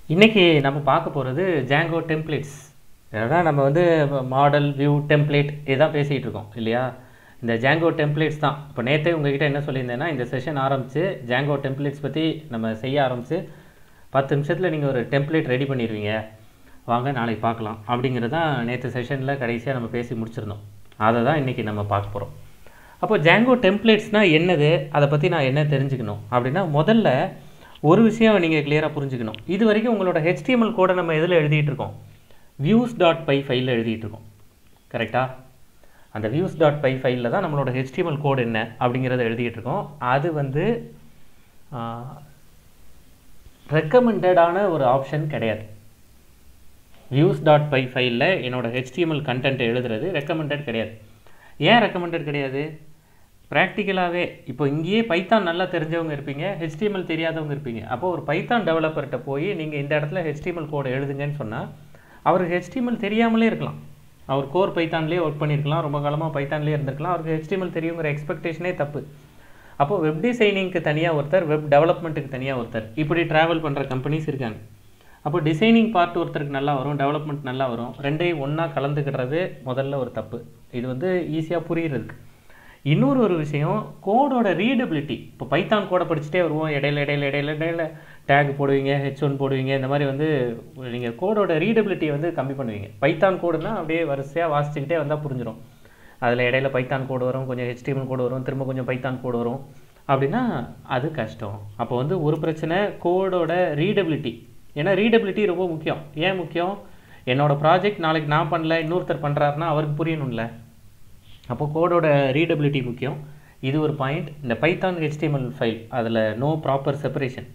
இன்னைக்கு நம்ம பார்க்க போகிறது ஜாங்கோ டெம்ப்ளேட்ஸ் அதான் நம்ம வந்து மாடல் வியூ டெம்ப்ளேட் இதுதான் பேசிகிட்டு இருக்கோம் இல்லையா இந்த ஜாங்கோ டெம்ப்ளேட்ஸ் தான் இப்போ நேற்றே உங்ககிட்ட என்ன சொல்லியிருந்தேன்னா இந்த செஷன் ஆரம்பித்து ஜாங்கோ டெம்ப்ளேட்ஸ் பற்றி நம்ம செய்ய ஆரம்பித்து பத்து நிமிஷத்தில் நீங்கள் ஒரு டெம்ப்ளேட் ரெடி பண்ணிடுவீங்க வாங்க நாளைக்கு பார்க்கலாம் அப்படிங்கிறது தான் நேற்று செஷனில் கடைசியாக நம்ம பேசி முடிச்சிருந்தோம் அதை தான் இன்றைக்கி நம்ம பார்க்க போகிறோம் அப்போ ஜாங்கோ டெம்ப்ளேட்ஸ்னால் என்னது அதை பற்றி நான் என்ன தெரிஞ்சுக்கணும் அப்படின்னா முதல்ல ஒரு விஷயம் நீங்கள் கிளியராக புரிஞ்சுக்கணும் இது வரைக்கும் உங்களோட HTML கோடை நம்ம எதில் எழுதிட்டு இருக்கோம் வியூஸ் டாட் பை ஃபைலில் எழுதிட்டு இருக்கோம் கரெக்டாக அந்த வியூஸ் டாட் பை ஃபைலில் தான் நம்மளோட HTML கோடு என்ன அப்படிங்கிறத எழுதிட்டு இருக்கோம் அது வந்து ரெக்கமெண்டடான ஒரு ஆப்ஷன் கிடையாது வியூஸ் டாட் பை ஃபைலில் என்னோட HTML கண்டென்ட் எழுதுறது ரெக்கமெண்டட் கிடையாது ஏன் ரெக்கமெண்டட் கிடையாது ப்ராக்டிக்கலாகவே இப்போ இங்கேயே பைத்தான் நல்லா தெரிஞ்சவங்க இருப்பீங்க HTML தெரியாதவங்க இருப்பீங்க அப்போ ஒரு பைத்தான் டெவலப்பர்கிட்ட போய் நீங்கள் இந்த இடத்துல HTML கோடு எழுதுங்கன்னு சொன்னால் அவருக்கு HTML தெரியாமலே இருக்கலாம் அவர் கோர் பைத்தான்லேயே ஒர்க் பண்ணியிருக்கலாம் ரொம்ப காலமாக பைத்தான்லேயே இருந்திருக்கலாம் அவருக்கு HTML தெரியுங்கிற எக்ஸ்பெக்டேஷனே தப்பு அப்போது வெப் டிசைனிங்க்கு தனியாக ஒருத்தர் வெப் டெவலப்மெண்ட்டுக்கு தனியாக ஒருத்தர் இப்படி ட்ராவல் பண்ணுற கம்பெனிஸ் இருக்காங்க அப்போ டிசைனிங் பார்ட் ஒருத்தருக்கு நல்லா வரும் டெவலப்மெண்ட் நல்லா வரும் ரெண்டையும் ஒன்றா கலந்துக்கிடுறது முதல்ல ஒரு தப்பு இது வந்து ஈஸியாக புரியுறதுக்கு இன்னொரு ஒரு விஷயம் கோடோட ரீடபிலிட்டி இப்போ பைத்தான் கோடை படிச்சுட்டே வருவோம் இடையில இடையில இடையில இடையில டேக் போடுவீங்க ஹெச் ஒன் போடுவீங்க இந்த மாதிரி வந்து நீங்கள் கோடோட ரீடபிலிட்டியை வந்து கம்மி பண்ணுவீங்க பைத்தான் கோடுனா அப்படியே வரிசையாக வாசிச்சுக்கிட்டே வந்தால் புரிஞ்சிடும் அதில் இடையில பைத்தான் கோடு வரும் கொஞ்சம் HTML கோடு வரும் திரும்ப கொஞ்சம் பைத்தான் கோடு வரும் அப்படின்னா அது கஷ்டம் அப்போ வந்து ஒரு பிரச்சனை கோடோட ரீடபிலிட்டி ஏன்னா ரீடபிலிட்டி ரொம்ப முக்கியம் ஏன் முக்கியம் என்னோட ப்ராஜெக்ட் நாளைக்கு நான் பண்ணல இன்னொருத்தர் பண்ணுறாருன்னா அவருக்கு புரியணும்ல அப்போ கோடோட ரீடபிலிட்டி முக்கியம் இது ஒரு பாயிண்ட் இந்த பைத்தான் HTML ஃபைல் அதில் நோ ப்ராப்பர் செப்பரேஷன்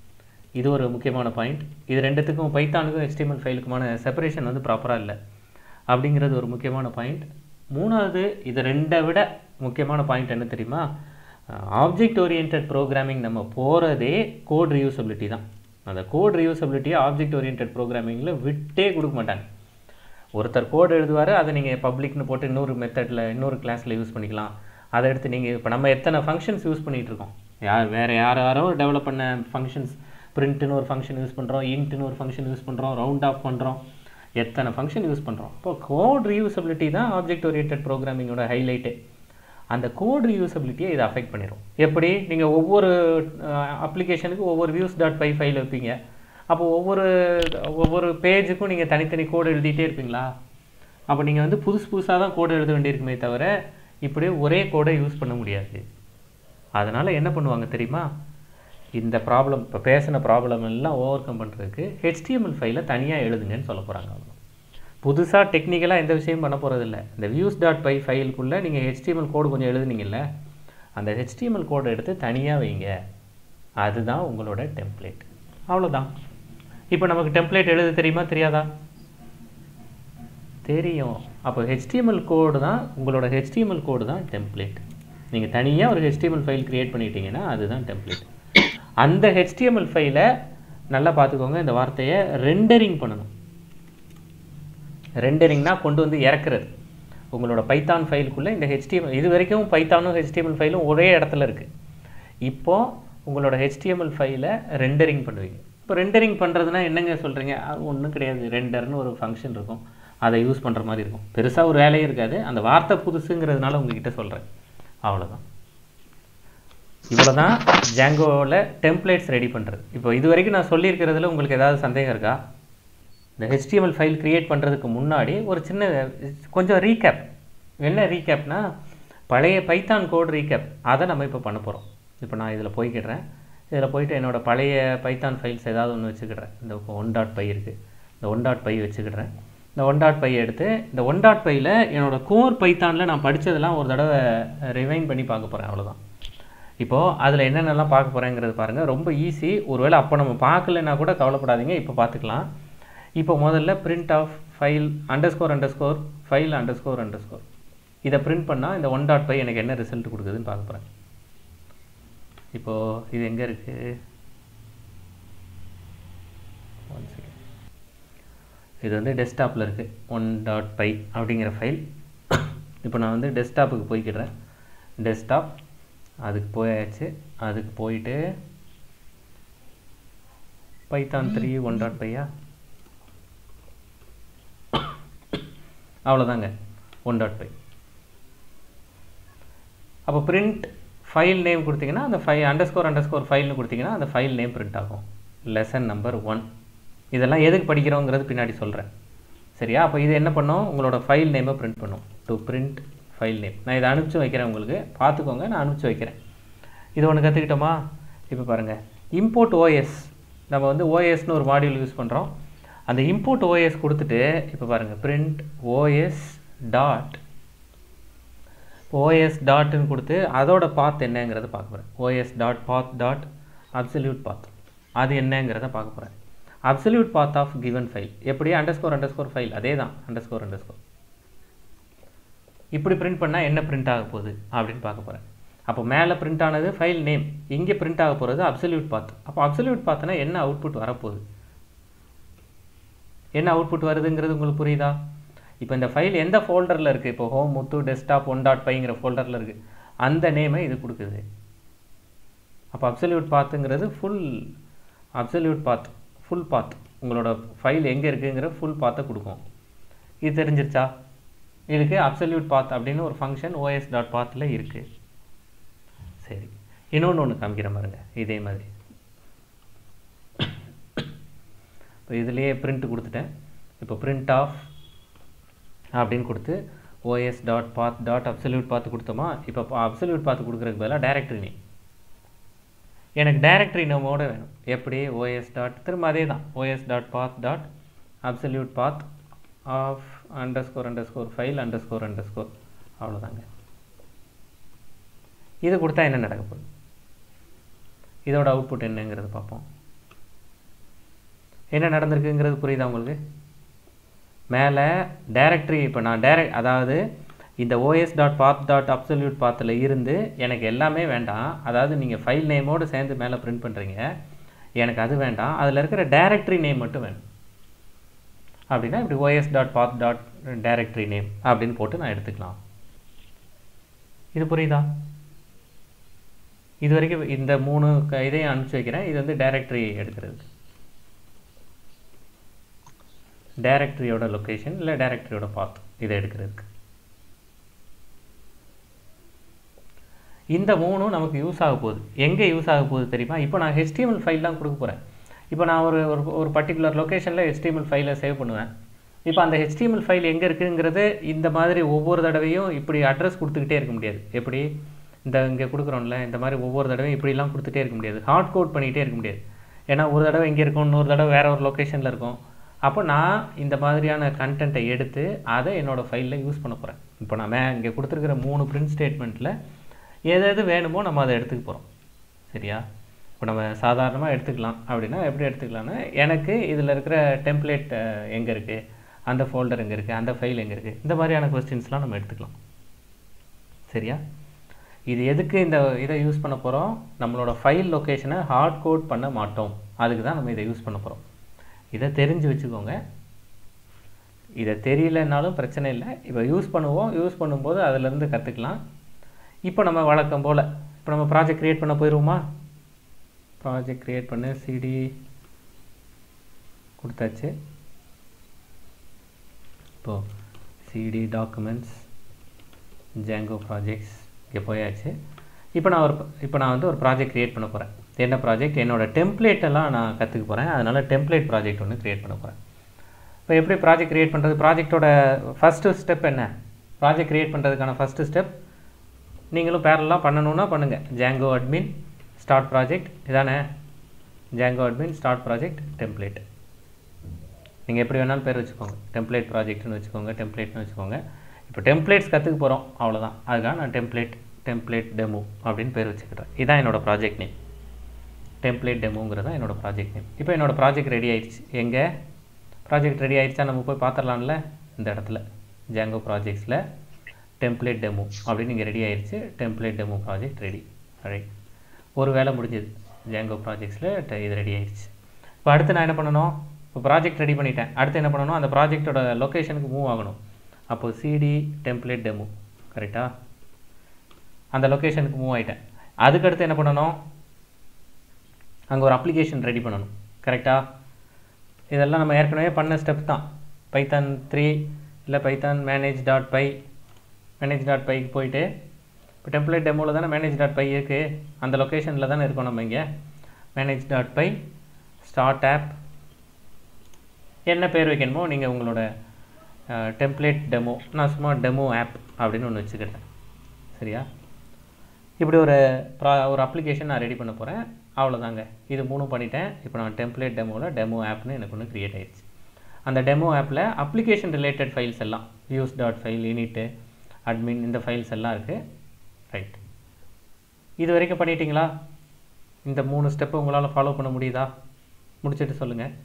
இது ஒரு முக்கியமான பாயிண்ட் இது ரெண்டுத்துக்கும் பைத்தானுக்கும் HTML ஃபைலுக்குமான செப்பரேஷன் வந்து ப்ராப்பராக இல்லை அப்படிங்கிறது ஒரு முக்கியமான பாயிண்ட் மூணாவது இது ரெண்டை விட முக்கியமான பாயிண்ட் என்ன தெரியுமா ஆப்ஜெக்ட் ஓரியன்ட் ப்ரோக்ராமிங் நம்ம போகிறதே கோட் ரியூசபிலிட்டி தான் அந்த கோட் ரியூசபிலிட்டியை ஆப்ஜெக்ட் ஓரியன்ட் ப்ரோக்ராமிங்கில் விட்டே கொடுக்க மாட்டாங்க ஒருத்தர் கோட் எழுதுவார் அதை நீங்கள் பப்ளிக்னு போட்டு இன்னொரு மெத்தடில் இன்னொரு கிளாஸில் யூஸ் பண்ணிக்கலாம் அதை எடுத்து நீங்கள் இப்போ நம்ம எத்தனை ஃபங்க்ஷன்ஸ் யூஸ் பண்ணிகிட்டு இருக்கோம் யார் வேறு யார் யாரோ டெவலப் பண்ண ஃபங்க்ஷன்ஸ் பிரிண்ட்டுன்னு ஒரு ஃபங்க்ஷன் யூஸ் பண்ணுறோம் இன்ட்டுன்னு ஒரு ஃபங்க்ஷன் யூஸ் பண்ணுறோம் ரவுண்ட் ஆஃப் பண்ணுறோம் எத்தனை ஃபங்க்ஷன் யூஸ் பண்ணுறோம் இப்போ கோட் ரீயூசபிலிட்டி தான் ஆப்ஜெக்ட் ஓரியன்ட் ப்ரோக்ராமிங்கோட ஹைலைட்டு அந்த கோட் ரீயூசபிலிட்டியை இதை அஃபெக்ட் பண்ணிடும் எப்படி நீங்கள் ஒவ்வொரு அப்ளிகேஷனுக்கு ஒவ்வொரு வியூஸ் டாட் பை ஃபைல் வைப்பீங்க அப்போ ஒவ்வொரு ஒவ்வொரு பேஜுக்கும் நீங்கள் தனித்தனி கோடு எழுதிட்டே இருப்பீங்களா அப்போ நீங்கள் வந்து புதுசு புதுசாக தான் கோடு எழுத வேண்டியிருக்குமே தவிர இப்படியே ஒரே கோடை யூஸ் பண்ண முடியாது அதனால் என்ன பண்ணுவாங்க தெரியுமா இந்த ப்ராப்ளம் இப்போ பேசின ப்ராப்ளம் எல்லாம் ஓவர் கம் பண்ணுறதுக்கு ஹெச்டிஎம்எல் ஃபைலை தனியாக எழுதுங்கன்னு சொல்ல போகிறாங்க அவங்க புதுசாக டெக்னிக்கலாக எந்த விஷயம் பண்ண போகிறதில்ல இந்த வியூஸ் டாட் பை ஃபைலுக்குள்ளே நீங்கள் ஹெச்டிஎம்எல் கோடு கொஞ்சம் எழுதுனீங்கல்ல அந்த ஹெச்டிஎம்எல் கோடை எடுத்து தனியாக வைங்க அதுதான் உங்களோட டெம்ப்ளேட் அவ்வளோதான் இப்போ நமக்கு டெம்ப்ளேட் எழுத தெரியுமா தெரியாதா தெரியும் அப்போ HTML கோடு தான் உங்களோட HTML கோடு தான் டெம்ப்ளேட் நீங்கள் தனியாக ஒரு HTML ஃபைல் க்ரியேட் பண்ணிட்டீங்கன்னா அதுதான் டெம்ப்ளேட் அந்த HTML ஃபைலை நல்லா பார்த்துக்கோங்க இந்த வார்த்தையை ரெண்டரிங் பண்ணணும் ரெண்டரிங்னா கொண்டு வந்து இறக்குறது உங்களோட பைத்தான் ஃபைலுக்குள்ளே இந்த HTML இது வரைக்கும் பைத்தானும் HTML ஃபைலும் ஒரே இடத்துல இருக்குது இப்போது உங்களோட HTML ஃபைலை ரெண்டரிங் பண்ணுவீங்க இப்போ ரெண்டரிங் பண்ணுறதுனா என்னங்க சொல்கிறீங்க அது ஒன்றும் கிடையாது ரெண்டர்னு ஒரு ஃபங்க்ஷன் இருக்கும் அதை யூஸ் பண்ணுற மாதிரி இருக்கும் பெருசாக ஒரு வேலையே இருக்காது அந்த வார்த்தை புதுசுங்கிறதுனால உங்ககிட்ட சொல்கிறேன் அவ்வளோதான் இவ்வளோ தான் ஜாங்கோவில் டெம்ப்ளேட்ஸ் ரெடி பண்ணுறது இப்போ இது வரைக்கும் நான் சொல்லியிருக்கிறதுல உங்களுக்கு ஏதாவது சந்தேகம் இருக்கா இந்த HTML ஃபைல் க்ரியேட் பண்ணுறதுக்கு முன்னாடி ஒரு சின்ன கொஞ்சம் ரீகேப் என்ன ரீகேப்னா பழைய பைத்தான் கோட் ரீகேப் அதை நம்ம இப்போ பண்ண போகிறோம் இப்போ நான் இதில் போய்க்கிடுறேன் இதில் போயிட்டு என்னோடய பழைய பைத்தான் ஃபைல்ஸ் ஏதாவது ஒன்று வச்சுக்கிடுறேன் இந்த ஒன் டாட் பை இருக்குது இந்த ஒன் டாட் பை வச்சுக்கிடுறேன் இந்த ஒன் டாட் பை எடுத்து இந்த ஒன் டாட் பையில் என்னோடய கோர் பைத்தானில் நான் படித்ததெல்லாம் ஒரு தடவை ரிவைன் பண்ணி பார்க்க போகிறேன் அவ்வளோதான் இப்போது அதில் என்னென்னலாம் பார்க்க போகிறேங்கிறது பாருங்கள் ரொம்ப ஈஸி ஒருவேளை அப்போ நம்ம பார்க்கலன்னா கூட கவலைப்படாதீங்க இப்போ பார்த்துக்கலாம் இப்போ முதல்ல print of file underscore underscore file underscore underscore இதை பிரிண்ட் பண்ணால் இந்த ஒன் டாட் பை எனக்கு என்ன ரிசல்ட் கொடுக்குதுன்னு பார்க்க போகிறேன் இப்போது இது எங்கே இருக்குது ஒன் செகண்ட் இது வந்து டெஸ்க்டாப்பில் இருக்குது ஒன் டாட் பை அப்படிங்கிற ஃபைல் இப்போ நான் வந்து டெஸ்க்டாப்புக்கு போய்க்கிடுறேன் டெஸ்க்டாப் அதுக்கு போயாச்சு அதுக்கு போயிட்டு பைத்தான் த்ரீ ஒன் டாட் பையா அவ்வளோதாங்க ஒன் டாட் பை அப்போ பிரிண்ட் ஃபைல் நேம் கொடுத்தீங்கன்னா அந்த py underscore underscore ஃபைல்னு கொடுத்தீங்கன்னா அந்த ஃபைல் நேம் பிரிண்ட் ஆகும் லெசன் நம்பர் ஒன் இதெல்லாம் எதுக்கு படிக்கிறோங்கிறது பின்னாடி சொல்கிறேன் சரியா அப்போ இது என்ன பண்ணும் உங்களோட ஃபைல் நேமை பிரிண்ட் பண்ணும் டு பிரிண்ட் ஃபைல் நேம் நான் இதை அனுப்பிச்சு வைக்கிறேன் உங்களுக்கு பார்த்துக்கோங்க நான் அனுப்பிச்சு வைக்கிறேன் இது ஒன்று கற்றுக்கிட்டோமா இப்போ பாருங்கள் இம்போர்ட் ஓஎஸ் நம்ம வந்து ஓஎஸ்னு ஒரு மாடியூல் யூஸ் பண்ணுறோம் அந்த இம்போர்ட் ஓஎஸ் கொடுத்துட்டு இப்போ பாருங்கள் பிரிண்ட் ஓஎஸ் டாட் ஓஎஸ் டாட்னு கொடுத்து அதோட பாத் என்னங்கிறத பார்க்க போகிறேன் OS dot path dot absolute path அது என்னங்கிறத பார்க்க போகிறேன் absolute path of given file எப்படி underscore underscore file அதே தான் அண்டர் ஸ்கோர் அண்டர் ஸ்கோர் இப்படி பிரிண்ட் பண்ணால் என்ன பிரிண்ட் ஆக போகுது அப்படின்னு பார்க்க போகிறேன் அப்போ மேலே பிரிண்ட் ஆனது ஃபைல் நேம் இங்கே பிரிண்ட் ஆக போகிறது அப்சல்யூட் பாத் அப்போ அப்சல்யூட் பாத்னா என்ன அவுட்புட் வரப்போகுது என்ன அவுட்புட் வருதுங்கிறது உங்களுக்கு புரியுதா இப்போ இந்த ஃபைல் எந்த ஃபோல்டரில் இருக்குது இப்போ home Muthu desktop one dot ஃபைங்கிற ஃபோல்டரில் இருக்குது அந்த நேமை இது கொடுக்குது அப்போ அப்சல்யூட் பாத்துங்கிறது full absolute path full path உங்களோட ஃபைல் எங்கே இருக்குங்கிற ஃபுல் பாத்தை கொடுக்கும் இது தெரிஞ்சிருச்சா இதுக்கு அப்சல்யூட் பாத் அப்படின்னு ஒரு ஃபங்க்ஷன் ஓஎஸ் டாட் பாத்தில் இருக்குது சரி இன்னொன்று ஒன்று காமிக்கிற பாருங்க இதே மாதிரி இப்போ இதுலேயே பிரிண்ட் கொடுத்துட்டேன் இப்போ பிரிண்ட் ஆஃப் அப்படின்னு கொடுத்து OS dot path dot absolute பார்த்து கொடுத்தோமா இப்போ அப்சல்யூட் பார்த்து கொடுக்குறதுக்கு பதிலாக டைரக்டரி நேம் எனக்கு டைரக்டரி நேமோட வேணும் எப்படி ஓஎஸ் டாட் திரும்ப அதே தான் OS dot path dot absolute path of underscore underscore file underscore underscore அவ்வளோதாங்க இது கொடுத்தா என்ன நடக்க போகுது இதோட அவுட்புட் என்னங்கிறது பார்ப்போம் என்ன நடந்திருக்குங்கிறது புரியுதா உங்களுக்கு மேலே டைரக்டரி இப்போ நான் டைரக்ட் அதாவது இந்த OS dot path dot absolute பாத்தில் இருந்து எனக்கு எல்லாமே வேண்டாம் அதாவது நீங்கள் ஃபைல் நேமோடு சேர்ந்து மேலே பிரிண்ட் பண்ணுறீங்க எனக்கு அது வேண்டாம் அதில் இருக்கிற டைரக்டரி நேம் மட்டும் வேணும் அப்படின்னா இப்படி OS dot path dot directory name அப்படின்னு போட்டு நான் எடுத்துக்கலாம் இது புரியுதா இது வரைக்கும் இந்த மூணு க- இதையும் அனுப்பிச்சி வைக்கிறேன் இது வந்து டைரக்டரி எடுக்கிறது டைரக்டரியோட லொக்கேஷன் இல்லை டைரக்டரியோட பாத் இதை எடுக்கிறதுக்கு இந்த மூணும் நமக்கு யூஸ் ஆக போகுது எங்கே யூஸ் ஆக போகுது தெரியுமா இப்போ நான் HTML ஃபைல் தான் கொடுக்க போகிறேன் இப்போ நான் ஒரு ஒரு ஒரு பர்டிகுலர் லொக்கேஷனில் HTML ஃபைலை சேவ் பண்ணுவேன் இப்போ அந்த HTML ஃபைல் எங்கே இருக்குங்கிறது இந்த மாதிரி ஒவ்வொரு தடவையும் இப்படி அட்ரஸ் கொடுத்துக்கிட்டே இருக்க முடியாது எப்படி இந்த இங்கே கொடுக்குறோம்ல இந்த மாதிரி ஒவ்வொரு தடவையும் இப்படிலாம் கொடுத்துட்டே இருக்க முடியாது ஹார்ட் கோட் பண்ணிகிட்டே இருக்க முடியாது ஏன்னா ஒரு தடவை இங்கே இருக்கும் இன்னொரு தடவை வேற ஒரு லொக்கேஷனில் இருக்கும் அப்போ நான் இந்த மாதிரியான கண்டென்ட்டை எடுத்து அதை என்னோடய ஃபைலில் யூஸ் பண்ண போகிறேன் இப்போ நான் மே- இங்கே கொடுத்துருக்கிற மூணு பிரிண்ட் ஸ்டேட்மெண்ட்டில் எது எது வேணுமோ நம்ம அதை எடுத்துக்க போகிறோம் சரியா இப்போ நம்ம சாதாரணமாக எடுத்துக்கலாம் அப்படின்னா எப்படி எடுத்துக்கலாம்னா எனக்கு இதில் இருக்கிற டெம்ப்ளேட் எங்கே இருக்குது அந்த ஃபோல்டர் எங்கே இருக்குது அந்த ஃபைல் எங்கே இருக்குது இந்த மாதிரியான கொஸ்டின்ஸ்லாம் நம்ம எடுத்துக்கலாம் சரியா இது எதுக்கு இந்த இதை யூஸ் பண்ண போகிறோம் நம்மளோட ஃபைல் லொக்கேஷனை ஹார்ட் கோட் பண்ண மாட்டோம் அதுக்கு தான் நம்ம இதை யூஸ் பண்ண போகிறோம் இதை தெரிஞ்சு வச்சுக்கோங்க இதை தெரியலனாலும் பிரச்சனை இல்லை இப்போ யூஸ் பண்ணுவோம் யூஸ் பண்ணும்போது அதிலேருந்து கற்றுக்கலாம் இப்போ நம்ம வழக்கம் போல் இப்போ நம்ம ப்ராஜெக்ட் க்ரியேட் பண்ண போயிடுவோமா ப்ராஜெக்ட் க்ரியேட் பண்ண சிடி கொடுத்தாச்சு இப்போது சிடி டாக்குமெண்ட்ஸ் ஜாங்கோ ப்ராஜெக்ட்ஸ் இங்கே போயாச்சு இப்போ நான் ஒரு இப்போ நான் வந்து ஒரு ப்ராஜெக்ட் க்ரியேட் பண்ண போகிறேன் என்ன ப்ராஜெக்ட் என்னோட டெம்ப்ளேட் எல்லாம் நான் கற்றுக்க போகிறேன் அதனால் டெம்ப்ளேட் ப்ராஜெக்ட் ஒன்று க்ரியேட் பண்ண போகிறேன் இப்போ எப்படி ப்ராஜெக்ட் க்ரியேட் பண்ணுறது ப்ராஜெக்ட்டோட ஃபஸ்ட்டு ஸ்டெப் என்ன ப்ராஜெக்ட் க்ரியேட் பண்ணுறதுக்கான ஃபஸ்ட்டு ஸ்டெப் நீங்களும் பேரலாக பண்ணணும்னா பண்ணுங்கள் ஜாங்கோ அட்மின் ஸ்டார்ட் ப்ராஜெக்ட் இதானே Django admin start project template நீங்கள் எப்படி வேணாலும் பேர் வச்சுக்கோங்க டெம்ப்ளேட் ப்ராஜெக்ட்னு வச்சுக்கோங்க டெம்ப்ளேட்னு வச்சுக்கோங்க இப்போ டெம்ப்ளேட்ஸ் கற்றுக்க போகிறோம் அவ்வளோதான் அதுக்காக நான் டெம்ப்ளேட் டெம்ப்ளேட் டெமோ அப்படின்னு பேர் வச்சுக்கிறேன் இதான் என்னோட ப்ராஜெக்ட் நேம் டெம்ப்ளேட் டெமோங்கிறது தான் என்னோட ப்ராஜெக்ட் நேம் இப்போ என்னோட ப்ராஜெக்ட் ரெடி ஆயிடுச்சு எங்கே ப்ராஜெக்ட் ரெடி ஆயிடுச்சா நம்ம போய் பார்த்துடலாம்ல இந்த இடத்துல ஜாங்கோ ப்ராஜெக்ட்ஸில் டெம்ப்ளேட் டெமோ அப்படின்னு இங்கே ரெடி ஆயிடுச்சு template demo project ready right ஒரு வேலை முடிஞ்சது ஜாங்கோ ப்ராஜெக்ட்ஸில் இது ரெடி ஆயிடுச்சு இப்போ அடுத்து நான் என்ன பண்ணணும் இப்போ ப்ராஜெக்ட் ரெடி பண்ணிட்டேன் அடுத்து என்ன பண்ணணும் அந்த ப்ராஜெக்ட்டோட லொக்கேஷனுக்கு மூவ் ஆகணும் அப்போது சிடி டெம்ப்ளேட் டெமோ கரெக்டா அந்த லொக்கேஷனுக்கு மூவ் ஆகிட்டேன் அதுக்கடுத்து என்ன பண்ணணும் அங்கே ஒரு அப்ளிகேஷன் ரெடி பண்ணணும் கரெக்டா இதெல்லாம் நம்ம ஏற்கனவே பண்ண ஸ்டெப் தான் பைத்தான் த்ரீ இல்லை Python manage dot py manage dot பைக்கு போயிட்டு இப்போ டெம்ப்ளேட் டெமோவில் தானே மேனேஜ் டாட் பை இருக்குது அந்த லொக்கேஷனில் தானே இருக்கோம் நம்ம இங்கே manage dot py start app என்ன பேர் வைக்கணுமோ நீங்கள் உங்களோட டெம்ப்ளேட் டெமோ நான் சும்மா டெமோ ஆப் அப்படின்னு ஒன்று வச்சுக்கிட்டேன் சரியா இப்படி ஒரு ப்ரா ஒரு அப்ளிகேஷன் நான் ரெடி பண்ண போகிறேன் அவ்வளோதாங்க இது மூணும் பண்ணிட்டேன் இப்போ நான் டெம்ப்ளேட் டெமோவில் டெமோ ஆப்னு எனக்கு ஒன்று க்ரியேட் ஆயிடுச்சு அந்த டெமோ ஆப்பில் அப்ளிகேஷன் ரிலேட்டட் ஃபைல்ஸ் எல்லாம் views dot file init admin இந்த ஃபைல்ஸ் எல்லாம் இருக்குது ரைட் இது வரைக்கும் பண்ணிட்டீங்களா இந்த மூணு ஸ்டெப்பு உங்களால் ஃபாலோ பண்ண முடியுதா முடிச்சுட்டு சொல்லுங்கள்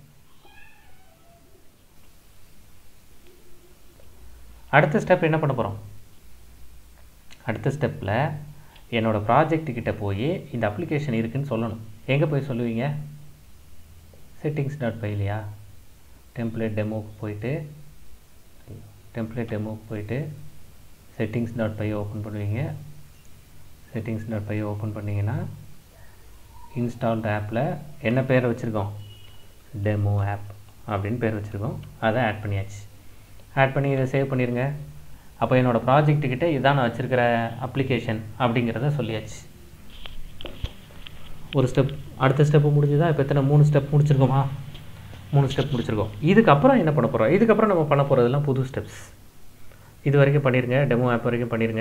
அடுத்த ஸ்டெப் என்ன பண்ண போகிறோம் அடுத்த ஸ்டெப்பில் என்னோடய ப்ராஜெக்ட் கிட்ட போய் இந்த அப்ளிகேஷன் இருக்குன்னு சொல்லணும் எங்கே போய் சொல்லுவீங்க செட்டிங்ஸ் டாட் பைலையா டெம்ப்ளேட் டெமோக்கு போயிட்டு டெம்ப்ளேட் டெமோக்கு போயிட்டு செட்டிங்ஸ் டாட் பை ஓப்பன் பண்ணுவீங்க செட்டிங்ஸ் டாட் பை ஓப்பன் பண்ணிங்கன்னா இன்ஸ்டால்ட் ஆப்பில் என்ன பேர் வச்சுருக்கோம் டெமோ ஆப் அப்படின்னு பேர் வச்சுருக்கோம் அதை ஆட் பண்ணியாச்சு ஆட் பண்ணி இதை சேவ் பண்ணிடுங்க அப்போ என்னோடய ப்ராஜெக்ட்டுக்கிட்ட இதான் நான் வச்சுருக்கிற அப்ளிகேஷன் அப்படிங்கிறத சொல்லியாச்சு ஒரு ஸ்டெப் அடுத்த ஸ்டெப்பு முடிஞ்சுதா இப்போ எத்தனை மூணு ஸ்டெப் முடிச்சிருக்கோமா மூணு ஸ்டெப் முடிச்சிருக்கோம் இதுக்கப்புறம் என்ன பண்ண போகிறோம் இதுக்கப்புறம் நம்ம பண்ண போகிறதெல்லாம் புது ஸ்டெப்ஸ் இது வரைக்கும் பண்ணிடுங்க டெமோ ஆப் வரைக்கும் பண்ணிடுங்க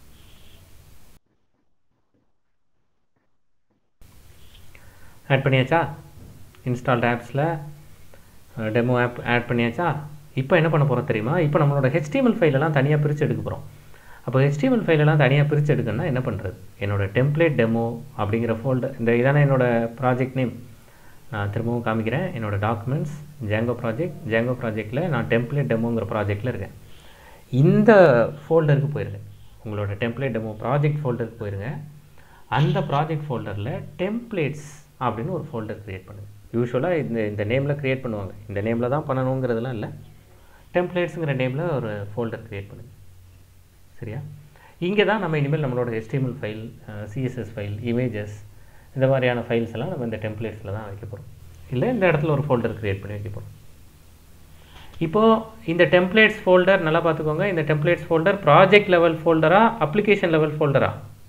ஆட் பண்ணியாச்சா இன்ஸ்டால்ட் ஆப்ஸில் டெமோ ஆப் ஆட் பண்ணியாச்சா இப்போ என்ன பண்ண போகிறோம் தெரியுமா இப்போ நம்மளோட ஹெச்டிஎம்எல் ஃபைலெல்லாம் தனியாக பிரித்து எடுக்க போகிறோம் அப்போ ஹெச்டிஎம்எல் ஃபைலெல்லாம் தனியாக பிரித்து எடுக்கணும்னா என்ன பண்ணுறது என்னோட டெம்ப்ளேட் டெமோ அப்படிங்கிற ஃபோல்டர் இந்த இதான என்னோட ப்ராஜெக்ட் நேம் நான் திரும்பவும் காமிக்கிறேன் என்னோட டாக்குமெண்ட்ஸ் ஜேங்கோ ப்ராஜெக்ட் ஜேங்கோ ப்ராஜெக்ட்டில் நான் டெம்ப்ளேட் டெமோங்கிற ப்ராஜெக்ட்டில் இருக்கேன் இந்த ஃபோல்டருக்கு போயிருங்க உங்களோட டெம்ப்ளேட் டெமோ ப்ராஜெக்ட் ஃபோல்டருக்கு போயிருங்க அந்த ப்ராஜெக்ட் ஃபோல்டரில் டெம்ப்ளேட்ஸ் அப்படின்னு ஒரு ஃபோல்டர் க்ரியேட் பண்ணுங்கள் யூஸ்வலாக இந்த இந்த நேமில் க்ரியேட் பண்ணுவாங்க இந்த நேமில் தான் பண்ணணுங்கிறதுலாம் இல்லை டெம்ப்ளேட்ஸுங்கிற நேமில் ஒரு ஃபோல்டர் க்ரியேட் பண்ணுங்கள் சரியா இங்கே தான் நம்ம இனிமேல் நம்மளோட HTML file CSS file images இந்த மாதிரியான ஃபைல்ஸ் எல்லாம் நம்ம இந்த டெம்ப்ளேட்ஸில் தான் வைக்க போகிறோம் இல்லை இந்த இடத்துல ஒரு ஃபோல்டர் க்ரியேட் பண்ணி வைக்க போகிறோம் இப்போது இந்த டெம்ப்ளேட்ஸ் ஃபோல்டர் நல்லா பார்த்துக்கோங்க இந்த டெம்ப்ளேட்ஸ் ஃபோல்டர் ப்ராஜெக்ட் லெவல் ஃபோல்டரா அப்ளிகேஷன் லெவல் ஃபோல்டரா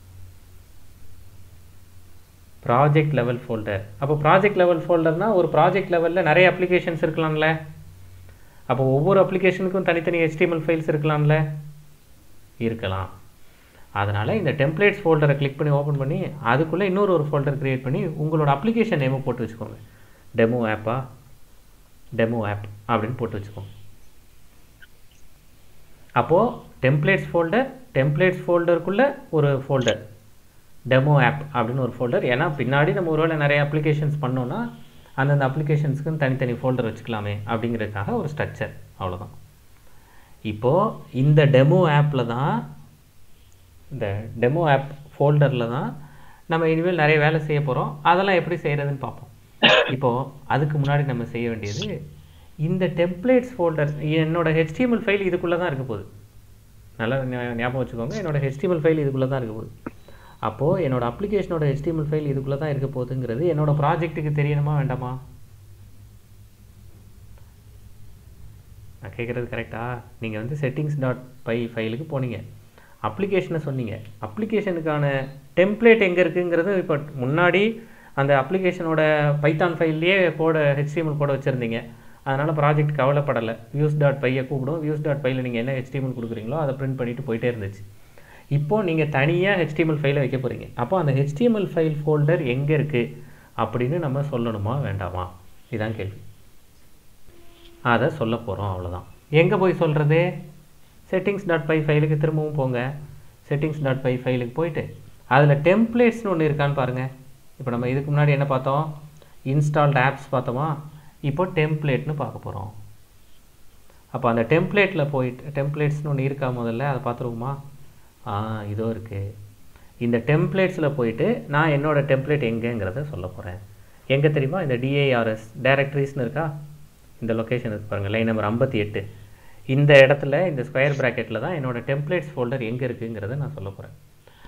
ப்ராஜெக்ட் லெவல் ஃபோல்டர் அப்போ ப்ராஜெக்ட் லெவல் ஃபோல்டர்னால் ஒரு ப்ராஜெக்ட் லெவலில் நிறைய அப்ளிகேஷன்ஸ் இருக்கலாம்ல அப்போ ஒவ்வொரு அப்ளிகேஷனுக்கும் தனித்தனி HTML ஃபைல்ஸ் இருக்கலாம்ல இருக்கலாம் அதனால் இந்த டெம்ப்ளேட்ஸ் ஃபோல்டரை கிளிக் பண்ணி ஓப்பன் பண்ணி அதுக்குள்ளே இன்னொரு ஒரு ஃபோல்டர் க்ரியேட் பண்ணி உங்களோட அப்ளிகேஷன் நேமை போட்டு வச்சுக்கோங்க டெமோ ஆப்பா டெமோ ஆப் அப்படின்னு போட்டு வச்சுக்கோங்க அப்போது டெம்ப்ளேட்ஸ் ஃபோல்டர் டெம்ப்ளேட்ஸ் ஃபோல்டருக்குள்ளே ஒரு ஃபோல்டர் டெமோ ஆப் அப்படின்னு ஒரு ஃபோல்டர் ஏன்னா பின்னாடி நம்ம ஒருவேளை நிறைய அப்ளிகேஷன்ஸ் பண்ணோன்னா அந்தந்த அப்ளிகேஷன்ஸ்க்குன்னு தனித்தனி ஃபோல்டர் வச்சுக்கலாமே அப்படிங்கிறதுக்காக ஒரு ஸ்ட்ரக்சர் அவ்வளோதான் இப்போது இந்த டெமோ ஆப்பில் தான் இந்த டெமோ ஆப் ஃபோல்டரில் தான் நம்ம இனிமேல் நிறைய வேலை செய்ய போகிறோம் அதெல்லாம் எப்படி செய்கிறதுன்னு பார்ப்போம் இப்போது அதுக்கு முன்னாடி நம்ம செய்ய வேண்டியது இந்த டெம்ப்ளேட்ஸ் ஃபோல்டர் என்னோட HTML ஃபைல் இதுக்குள்ளே தான் இருக்க போகுது நல்லா ஞா- ஞாபகம் வச்சுக்கோங்க என்னோட HTML ஃபைல் இதுக்குள்ளே தான் இருக்க போகுது அப்போது என்னோட அப்ளிகேஷனோட HTML ஃபைல் இதுக்குள்ளே தான் இருக்க போகுதுங்கிறது என்னோட ப்ராஜெக்ட்டுக்கு தெரியணுமா வேண்டாமா நான் கேட்குறது கரெக்டா நீங்கள் வந்து செட்டிங்ஸ் டாட் பை ஃபைலுக்கு போனீங்க அப்ளிகேஷனை சொன்னீங்க அப்ளிகேஷனுக்கான டெம்ப்ளேட் எங்கே இருக்குங்கிறது இப்போ முன்னாடி அந்த அப்ளிகேஷனோட பைத்தான் ஃபைல்லையே கோட HTML கோட வச்சுருந்தீங்க அதனால் ப்ராஜெக்ட் கவலைப்படலை வியூஸ் டாட் பையை கூப்பிடும் வியூஸ் டாட் பையில் நீங்கள் என்ன HTML கொடுக்குறீங்களோ அதை பிரிண்ட் பண்ணிட்டு போயிட்டே இருந்துச்சு இப்போ நீங்கள் தனியாக HTML ஃபைலை வைக்க போகிறீங்க அப்போ அந்த HTML ஃபைல் ஃபோல்டர் எங்கே இருக்குது அப்படின்னு நம்ம சொல்லணுமா வேண்டாமா இதுதான் கேள்வி அதை சொல்ல போகிறோம் அவ்வளோதான் எங்கே போய் சொல்கிறது செட்டிங்ஸ் டாட் பை ஃபைலுக்கு திரும்பவும் போங்க செட்டிங்ஸ் டாட் பை ஃபைலுக்கு போயிட்டு அதில் டெம்ப்ளேட்ஸ்னு ஒன்று இருக்கான்னு பாருங்கள் இப்போ நம்ம இதுக்கு முன்னாடி என்ன பார்த்தோம் இன்ஸ்டால்ட் ஆப்ஸ் பார்த்தோமா இப்போ டெம்ப்ளேட்னு பார்க்க போகிறோம் அப்போ அந்த டெம்ப்ளேட்டில் போயிட்டு டெம்ப்ளேட்ஸ்னு ஒன்று இருக்கா முதல்ல அதை பார்த்துருவோமா ஆ இதோ இருக்குது இந்த டெம்ப்ளேட்ஸில் போயிட்டு நான் என்னோட டெம்ப்ளேட் எங்கேங்கிறத சொல்ல போகிறேன் எங்கே தெரியுமா இந்த டிஏஆர்எஸ் டைரக்டரிஸ்னு இருக்கா இந்த லொக்கேஷன் இருக்கு பாருங்கள் லைன் நம்பர் ஐம்பத்தி எட்டு இந்த இடத்துல இந்த ஸ்கொயர் ப்ராக்கெட்டில் தான் என்னோட டெம்ப்ளேட்ஸ் ஃபோல்டர் எங்கே இருக்குங்கிறத நான் சொல்ல போகிறேன்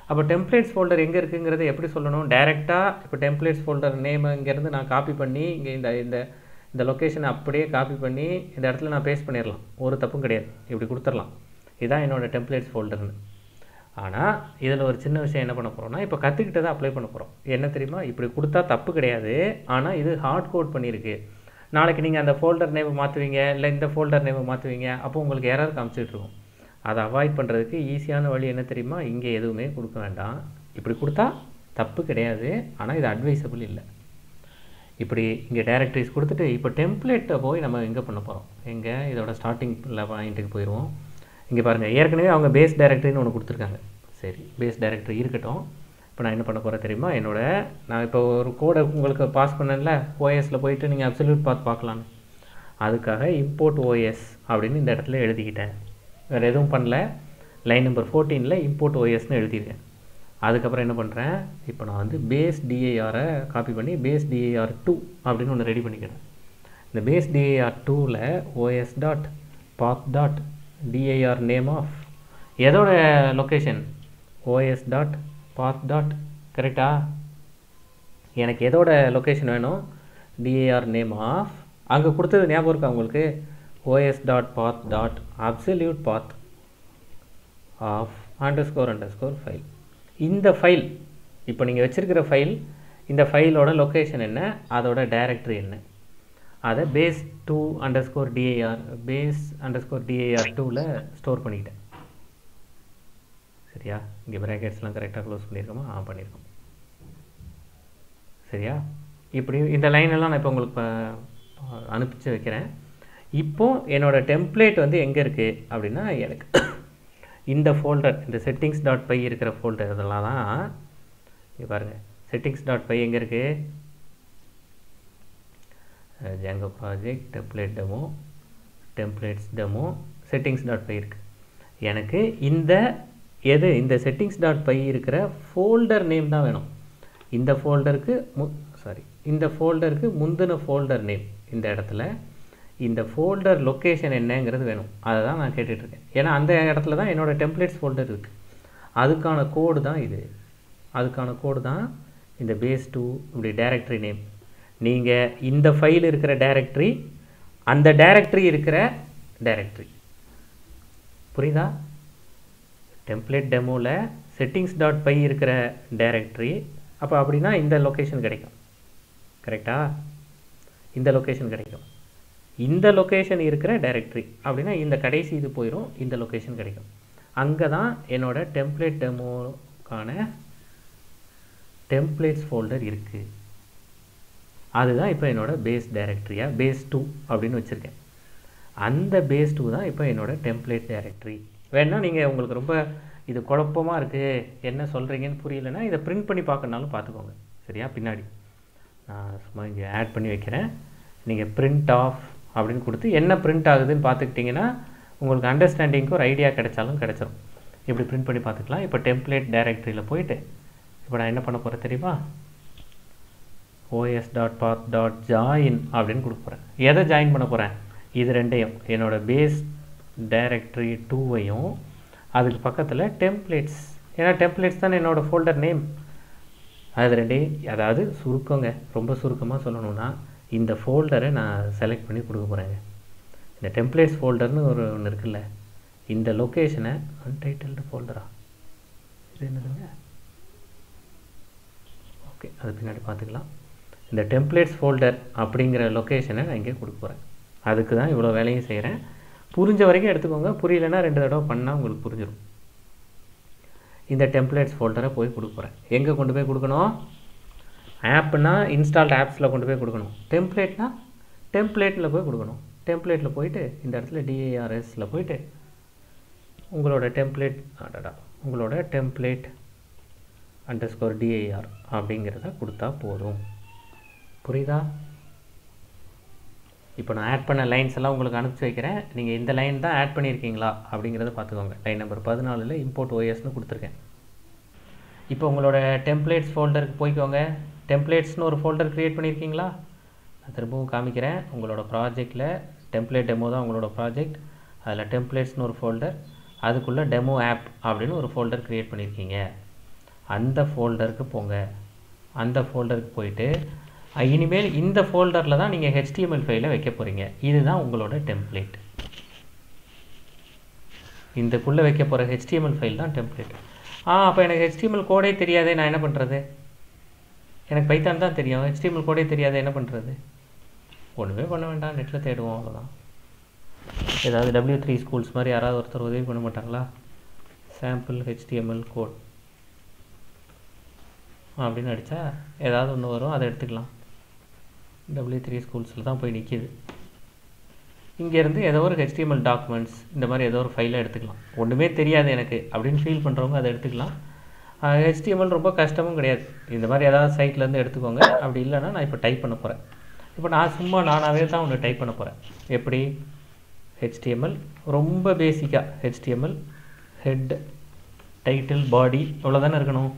அப்போ டெம்ப்ளேட்ஸ் ஃபோல்டர் எங்கே இருக்குங்கிறத எப்படி சொல்லணும் டைரெக்டாக இப்போ டெம்ப்ளேட்ஸ் ஃபோல்டர் நேம் இங்கேருந்து நான் காப்பி பண்ணி இங்கே இந்த இந்த இந்த லொக்கேஷனை அப்படியே காப்பி பண்ணி இந்த இடத்துல நான் பேஸ்ட் பண்ணிடலாம் ஒரு தப்பும் கிடையாது இப்படி கொடுத்துடலாம் இதுதான் என்னோடய டெம்ப்ளேட்ஸ் ஃபோல்டர்னு ஆனால் இதில் ஒரு சின்ன விஷயம் என்ன பண்ண போகிறோம்னா இப்போ கற்றுக்கிட்டதை அப்ளை பண்ண போகிறோம் என்ன தெரியுமா இப்படி கொடுத்தா தப்பு கிடையாது ஆனால் இது ஹார்ட் கோட் பண்ணியிருக்கு நாளைக்கு நீங்கள் அந்த ஃபோல்டர் நேமை மாற்றுவீங்க இல்லை இந்த ஃபோல்டர் நேமை மாற்றுவீங்க அப்போ உங்களுக்கு எரர் காமிச்சிட்டு இருக்கும் அதை அவாய்ட் பண்ணுறதுக்கு ஈஸியான வழி என்ன தெரியுமா இங்கே எதுவுமே கொடுக்க வேண்டாம் இப்படி கொடுத்தா தப்பு கிடையாது ஆனால் இது அட்வைசபிள் இல்லை இப்படி இங்கே டைரக்டரிஸ் கொடுத்துட்டு இப்போ டெம்ப்ளேட்டை போய் நம்ம எங்கே பண்ண போகிறோம் எங்கே இதோட ஸ்டார்டிங் பாயிண்ட்டுக்கு போயிடுவோம் இங்கே பாருங்கள் ஏற்கனவே அவங்க பேஸ் டைரக்டரின்னு ஒன்று கொடுத்துருக்காங்க சரி பேஸ் டைரக்டரி இருக்கட்டும் இப்போ நான் என்ன பண்ண போகிறேன் தெரியுமா என்னோட நான் இப்போ ஒரு கோடை உங்களுக்கு பாஸ் பண்ணல ஓஎஸில் போயிட்டு நீங்கள் அப்சல்யூட் பார்த்து பார்க்கலான்னு அதுக்காக இம்போர்ட் ஓஎஸ் அப்படின்னு இந்த இடத்துல எழுதிக்கிட்டேன் வேறு எதுவும் பண்ணல லைன் நம்பர் ஃபோர்டீனில் இம்போர்ட் ஓஎஸ்னு எழுதியிருக்கேன் அதுக்கப்புறம் என்ன பண்ணுறேன் இப்போ நான் வந்து பேஸ் டிஏஆரை காப்பி பண்ணி பேஸ் டிஏஆர் டூ அப்படின்னு ஒன்று ரெடி பண்ணிக்கிறேன் இந்த பேஸ் டிஏஆர் டூவில் OS dot path dot dir name of எதோட location OS dot path dot கரெக்டா எனக்கு எதோட லொக்கேஷன் வேணும் டிஏஆர் நேம் ஆஃப் அங்கே கொடுத்தது ஞாபகம் இருக்கா உங்களுக்கு OS dot path dot absolute path of underscore underscore file இந்த ஃபைல் இப்போ நீங்கள் வச்சுருக்கிற ஃபைல் இந்த ஃபைலோட லொக்கேஷன் என்ன அதோட டைரக்டரி என்ன அதை base two underscore dir base underscore dir டூவில் ஸ்டோர் பண்ணிக்கிட்டேன் சரியா இங்கே ப்ராக்கெட்ஸ்லாம் கரெக்டாக க்ளோஸ் பண்ணியிருக்கோமா ஆ பண்ணியிருக்கோம் சரியா இப்படி இந்த லைன் எல்லாம் நான் இப்போ உங்களுக்கு ப- அனுப்பிச்சு வைக்கிறேன் இப்போ என்னோட டெம்ப்ளேட் வந்து எங்கே இருக்குது அப்படின்னா எனக்கு இந்த ஃபோல்டர் இந்த செட்டிங்ஸ் டாட் பை இருக்கிற ஃபோல்டர் இதெல்லாம் தான் இங்கே பாருங்கள் செட்டிங்ஸ் டாட் பை எங்கே இருக்குது Django project template demo templates demo settings dot py இருக்குது எனக்கு இந்த எது இந்த செட்டிங்ஸ் டாட் பை இருக்கிற ஃபோல்டர் நேம் தான் வேணும் இந்த ஃபோல்டருக்கு மு சாரி இந்த ஃபோல்டருக்கு முந்தின ஃபோல்டர் நேம் இந்த இடத்துல இந்த ஃபோல்டர் லொக்கேஷன் என்னங்கிறது வேணும் அதை தான் நான் கேட்டுட்ருக்கேன் ஏன்னா அந்த இடத்துல தான் என்னோடய டெம்ப்ளேட்ஸ் ஃபோல்டர் இருக்குது அதுக்கான கோடு தான் இது அதுக்கான கோடு தான் இந்த பேஸ் டூ இப்படி டைரக்டரி நேம் நீங்கள் இந்த ஃபைல் இருக்கிற டைரக்டரி அந்த டைரக்டரி இருக்கிற டைரக்டரி புரியுதா டெம்ப்ளேட் டெமோவில் செட்டிங்ஸ் டாட் பை இருக்கிற டைரக்டரி அப்போ அப்படின்னா இந்த லொக்கேஷன் கிடைக்கும் கரெக்டா இந்த லொக்கேஷன் கிடைக்கும் இந்த லொக்கேஷன் இருக்கிற டைரக்டரி அப்படின்னா இந்த கடைசி இது போயிடும் இந்த லொக்கேஷன் கிடைக்கும் அங்கே தான் என்னோட டெம்ப்ளேட் டெமோக்கான டெம்ப்ளேட்ஸ் ஃபோல்டர் இருக்குது அதுதான் இப்போ என்னோட பேஸ் டைரக்டரியாக பேஸ் டூ அப்படின்னு வச்சுருக்கேன் அந்த பேஸ் டூ தான் இப்போ என்னோட டெம்ப்ளேட் டைரக்டரி வேணால் நீங்கள் உங்களுக்கு ரொம்ப இது குழப்பமாக இருக்குது என்ன சொல்கிறீங்கன்னு புரியலன்னா இதை பிரிண்ட் பண்ணி பார்க்கணுனாலும் பார்த்துக்கோங்க சரியா பின்னாடி நான் சும்மா இங்கே ஆட் பண்ணி வைக்கிறேன் நீங்கள் பிரிண்ட் ஆஃப் அப்படின்னு கொடுத்து என்ன பிரிண்ட் ஆகுதுன்னு பார்த்துக்கிட்டிங்கன்னா உங்களுக்கு அண்டர்ஸ்டாண்டிங்க்கு ஒரு ஐடியா கிடைச்சாலும் கிடைச்சிரும் இப்படி பிரிண்ட் பண்ணி பார்த்துக்கலாம் இப்போ டெம்ப்ளேட் டைரக்டரியில் போயிட்டு இப்போ நான் என்ன பண்ண போகிறேன் தெரியுமா OS dot path dot join அப்படின்னு கொடுக்க போகிறேன் எதை ஜாயின் பண்ண போகிறேன் இது ரெண்டையும் என்னோட பேஸ் டைரக்டரி டூவையும் அதுக்கு பக்கத்தில் டெம்ப்ளேட்ஸ் ஏன்னா டெம்ப்ளேட்ஸ் தான் என்னோட ஃபோல்டர் நேம் அது ரெண்டையும் அதாவது சுருக்கங்க ரொம்ப சுருக்கமாக சொல்லணும்னா இந்த ஃபோல்டரை நான் செலக்ட் பண்ணி கொடுக்க போகிறேங்க இந்த டெம்ப்ளேட்ஸ் ஃபோல்டர்னு ஒரு ஒன்று இருக்குல்ல இந்த லொக்கேஷனை அன்டைட்டில்டு ஃபோல்டரா இது என்னதுங்க ஓகே அது பின்னாடி பார்த்துக்கலாம் இந்த டெம்ப்ளேட்ஸ் ஃபோல்டர் அப்படிங்கிற லொக்கேஷனை நான் இங்கே கொடுக்க போகிறேன் அதுக்கு தான் இவ்வளோ வேலையும் செய்கிறேன் புரிஞ்ச வரைக்கும் எடுத்துக்கோங்க புரியலைன்னா ரெண்டு தடவை பண்ணால் உங்களுக்கு புரிஞ்சிடும் இந்த டெம்ப்ளேட்ஸ் ஃபோல்டரை போய் கொடுக்க போகிறேன் எங்கே கொண்டு போய் கொடுக்கணும் ஆப்னா இன்ஸ்டால்ட் ஆப்ஸில் கொண்டு போய் கொடுக்கணும் டெம்ப்ளேட்னா டெம்ப்ளேட்டில் போய் கொடுக்கணும் டெம்ப்ளேட்டில் போயிட்டு இந்த இடத்துல டிஏஆர்எஸில் போயிட்டு உங்களோட டெம்ப்ளேட் அடடா உங்களோட டெம்ப்ளேட் அண்டர் ஸ்கோர் டிஐஆர் அப்படிங்கிறத கொடுத்தா போதும் புரியுதா இப்போ நான் ஆட் பண்ண லைன்ஸ் எல்லாம் உங்களுக்கு அனுப்பிச்சி வைக்கிறேன் நீங்கள் இந்த லைன் தான் ஆட் பண்ணியிருக்கீங்களா அப்படிங்கிறத பார்த்துக்கோங்க லைன் நம்பர் பதினாலில் இம்போர்ட் ஓஎஸ்னு கொடுத்துருக்கேன் இப்போ உங்களோட டெம்ப்ளேட்ஸ் ஃபோல்டருக்கு போய்க்கோங்க டெம்ப்ளேட்ஸ்னு ஒரு ஃபோல்டர் க்ரியேட் பண்ணியிருக்கீங்களா நான் திரும்பவும் காமிக்கிறேன் உங்களோட ப்ராஜெக்டில் டெம்ப்ளேட் டெமோ தான் உங்களோட ப்ராஜெக்ட் அதில் டெம்ப்ளேட்ஸ்னு ஒரு ஃபோல்டர் அதுக்குள்ளே டெமோ ஆப் அப்படின்னு ஒரு ஃபோல்டர் க்ரியேட் பண்ணியிருக்கீங்க அந்த ஃபோல்டருக்கு போங்க அந்த ஃபோல்டருக்கு போயிட்டு அஹ், இனிமேல் இந்த ஃபோல்டரில் தான் நீங்கள் HTML ஃபைலை வைக்க போகிறீங்க இதுதான் உங்களோட டெம்ப்ளேட் இந்தக்குள்ளே வைக்க போகிற HTML ஃபைல் தான் டெம்ப்ளேட் ஆ அப்போ எனக்கு HTML கோடே தெரியாதே நான் என்ன பண்ணுறது எனக்கு பைத்தான் தான் தெரியும் HTML கோடே தெரியாதே என்ன பண்ணுறது ஒன்றுமே பண்ண வேண்டாம் நெட்டில் தேடுவோம் அவ்வளோதான் ஏதாவது டபிள்யூ த்ரீ ஸ்கூல்ஸ் மாதிரி யாராவது ஒருத்தர் உதவி பண்ண மாட்டாங்களா சாம்பிள் HTML கோட் அப்படின்னு அடித்தா ஏதாவது ஒன்று வரும் அதை எடுத்துக்கலாம் டபிள்யூ த்ரீ ஸ்கூல்ஸில் தான் போய் நிற்கிது இங்கேருந்து ஏதோ ஒரு HTML டாக்குமெண்ட்ஸ் இந்த மாதிரி ஏதோ ஒரு ஃபைலை எடுத்துக்கலாம் ஒன்றுமே தெரியாது எனக்கு அப்படின்னு ஃபீல் பண்ணுறவங்க அதை எடுத்துக்கலாம் அஹ் HTML ரொம்ப கஷ்டமும் கிடையாது இந்த மாதிரி ஏதாவது சைட்லேருந்து எடுத்துக்கோங்க அப்படி இல்லைன்னா நான் இப்போ டைப் பண்ண போகிறேன் இப்போ நான் சும்மா நானாகவே தான் ஒன்று டைப் பண்ண போகிறேன் எப்படி HTML ரொம்ப பேசிக்காக HTML ஹெட் டைட்டில் பாடி இவ்வளோ தானே இருக்கணும்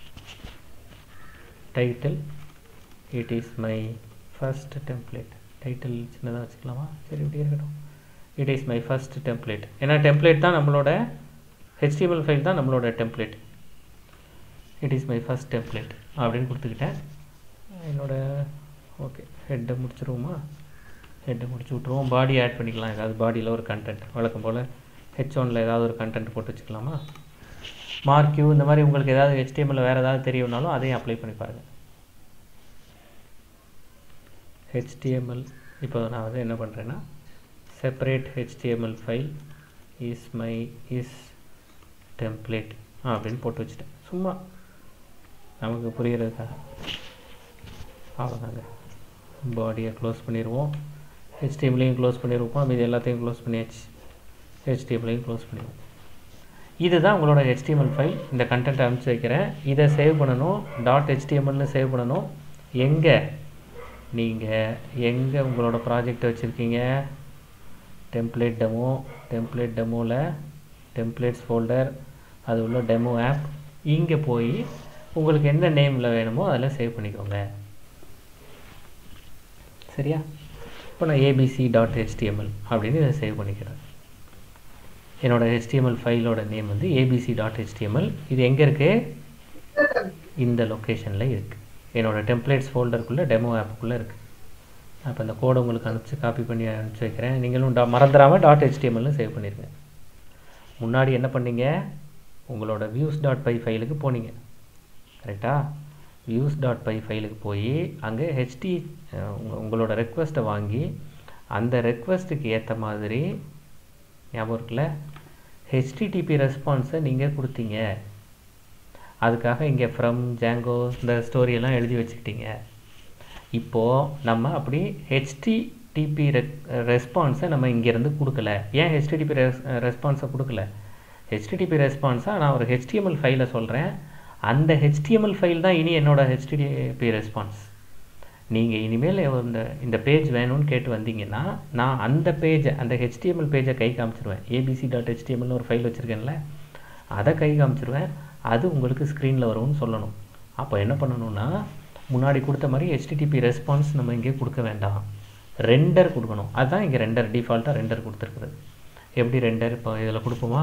title it is my first template title சின்னதாக வச்சுக்கலாமா சரி இப்படி இருக்கட்டும் it is my first template ஏன்னா டெம்ப்ளேட் தான் நம்மளோட HTML ஃபைல் தான் நம்மளோட template it is my first template அப்படின்னு கொடுத்துக்கிட்டேன் என்னோட ஓகே ஹெட்டை முடிச்சிருவோமா ஹெட்டை முடிச்சு விட்ருவோம் பாடி ஆட் பண்ணிக்கலாம் ஏதாவது பாடியில் ஒரு கண்டென்ட் வழக்கம் போல் ஹெச் ஒனில் ஏதாவது ஒரு கண்டென்ட் போட்டு வச்சுக்கலாமா மார்க்யூ இந்த மாதிரி உங்களுக்கு ஏதாவது HTML வேறு ஏதாவது தெரியும்னாலும் அதையும் அப்ளை பண்ணி பாருங்கள் HTML இப்போ நான் வந்து என்ன பண்ணுறேன்னா separate HTML file is my is template அப்படின்னு போட்டு வச்சுட்டேன் சும்மா நமக்கு புரியறதுக்காக அவ்வளோதாங்க பாடியை க்ளோஸ் பண்ணிடுவோம் ஹெச்டிஎம்லையும் க்ளோஸ் பண்ணியிருப்போம் மீதி எல்லாத்தையும் க்ளோஸ் பண்ணியாச்சு ஹெச்டிஎம்லையும் க்ளோஸ் பண்ணிடுவோம் இதுதான் உங்களோட HTML ஃபைல் இந்த கண்டென்ட் அனுப்பிச்சு வைக்கிறேன் இதை சேவ் பண்ணணும் டாட் ஹெச்டிஎம்எல்னு சேவ் பண்ணணும் எங்கே நீங்கள் எங்கே உங்களோட ப்ராஜெக்ட் வச்சுருக்கீங்க டெம்ப்ளேட் டெமோ டெம்ப்ளேட் டெமோவில் டெம்ப்ளேட்ஸ் ஃபோல்டர் அது உள்ள டெமோ ஆப் இங்கே போய் உங்களுக்கு என்ன நேமில் வேணுமோ அதில் சேவ் பண்ணிக்கோங்க சரியா இப்போ நான் ஏபிசி டாட் ஹெச்டிஎம்எல் அப்படின்னு இதை சேவ் பண்ணிக்கிறேன் என்னோட HTML ஃபைலோட நேம் வந்து ஏபிசி டாட் ஹெச்டிஎம்எல் இது எங்கே இருக்குது இந்த லொக்கேஷனில் இருக்குது என்னோட டெம்ப்ளேட்ஸ் ஃபோல்டருக்குள்ளே டெமோ ஆப்புக்குள்ளே இருக்குது அப்போ இந்த கோடை உங்களுக்கு அனுப்பிச்சு காப்பி பண்ணி அனுப்பிச்சு வைக்கிறேன் நீங்களும் டா மறந்துடாமல் டாட் ஹெச்டிஎம்எல்னு சேவ் பண்ணிடுங்க முன்னாடி என்ன பண்ணீங்க உங்களோட வியூஸ் டாட் பை ஃபைலுக்கு போனீங்க கரெக்டாக வியூஸ் டாட் பை ஃபைலுக்கு போய் அங்கே ஹெச்டி உங்களோட ரெக்வஸ்ட்டை வாங்கி அந்த ரெக்வஸ்ட்டுக்கு ஏற்ற மாதிரி ஞாபகம் இருக்குல்ல ஹெச்டிடிபி ரெஸ்பான்ஸை நீங்கள் கொடுத்தீங்க அதுக்காக இங்கே ஃப்ரம் ஜாங்கோ இந்த ஸ்டோரியெல்லாம் எழுதி வச்சுக்கிட்டீங்க இப்போது நம்ம அப்படி ஹெச்டிடிபி ரெஸ்பான்ஸை நம்ம இங்கேருந்து கொடுக்கல ஏன் ஹெச்டிடிபி ரெஸ் ரெஸ்பான்ஸை கொடுக்கல ஹெச்டிடிபி ரெஸ்பான்ஸாக நான் ஒரு ஹெச்டிஎம்எல் ஃபைலை சொல்கிறேன் அந்த ஹெச்டிஎம்எல் ஃபைல் தான் இனி என்னோட ஹெச்டிடிபி ரெஸ்பான்ஸ் நீங்கள் இனிமேல் இந்த இந்த பேஜ் வேணும்னு கேட்டு வந்தீங்கன்னா நான் அந்த பேஜை அந்த ஹெச்டிஎம்எல் பேஜை கை காமிச்சிருவேன் ஏபிசி டாட் ஹெச்டிஎம்எல்னு ஒரு ஃபைல் வச்சுருக்கேன்ல அதை கை காமிச்சிருவேன் அது உங்களுக்கு ஸ்க்ரீனில் வரும்னு சொல்லணும் அப்போ என்ன பண்ணணும்னா முன்னாடி கொடுத்த மாதிரி ஹெச்டிடிபி ரெஸ்பான்ஸ் நம்ம இங்கே கொடுக்க வேண்டாம் ரெண்டர் கொடுக்கணும் அதுதான் இங்கே ரெண்டர் டிஃபால்ட்டாக ரெண்டர் கொடுத்துருக்குறது எப்படி ரெண்டர் இப்போ இதில் கொடுப்போமா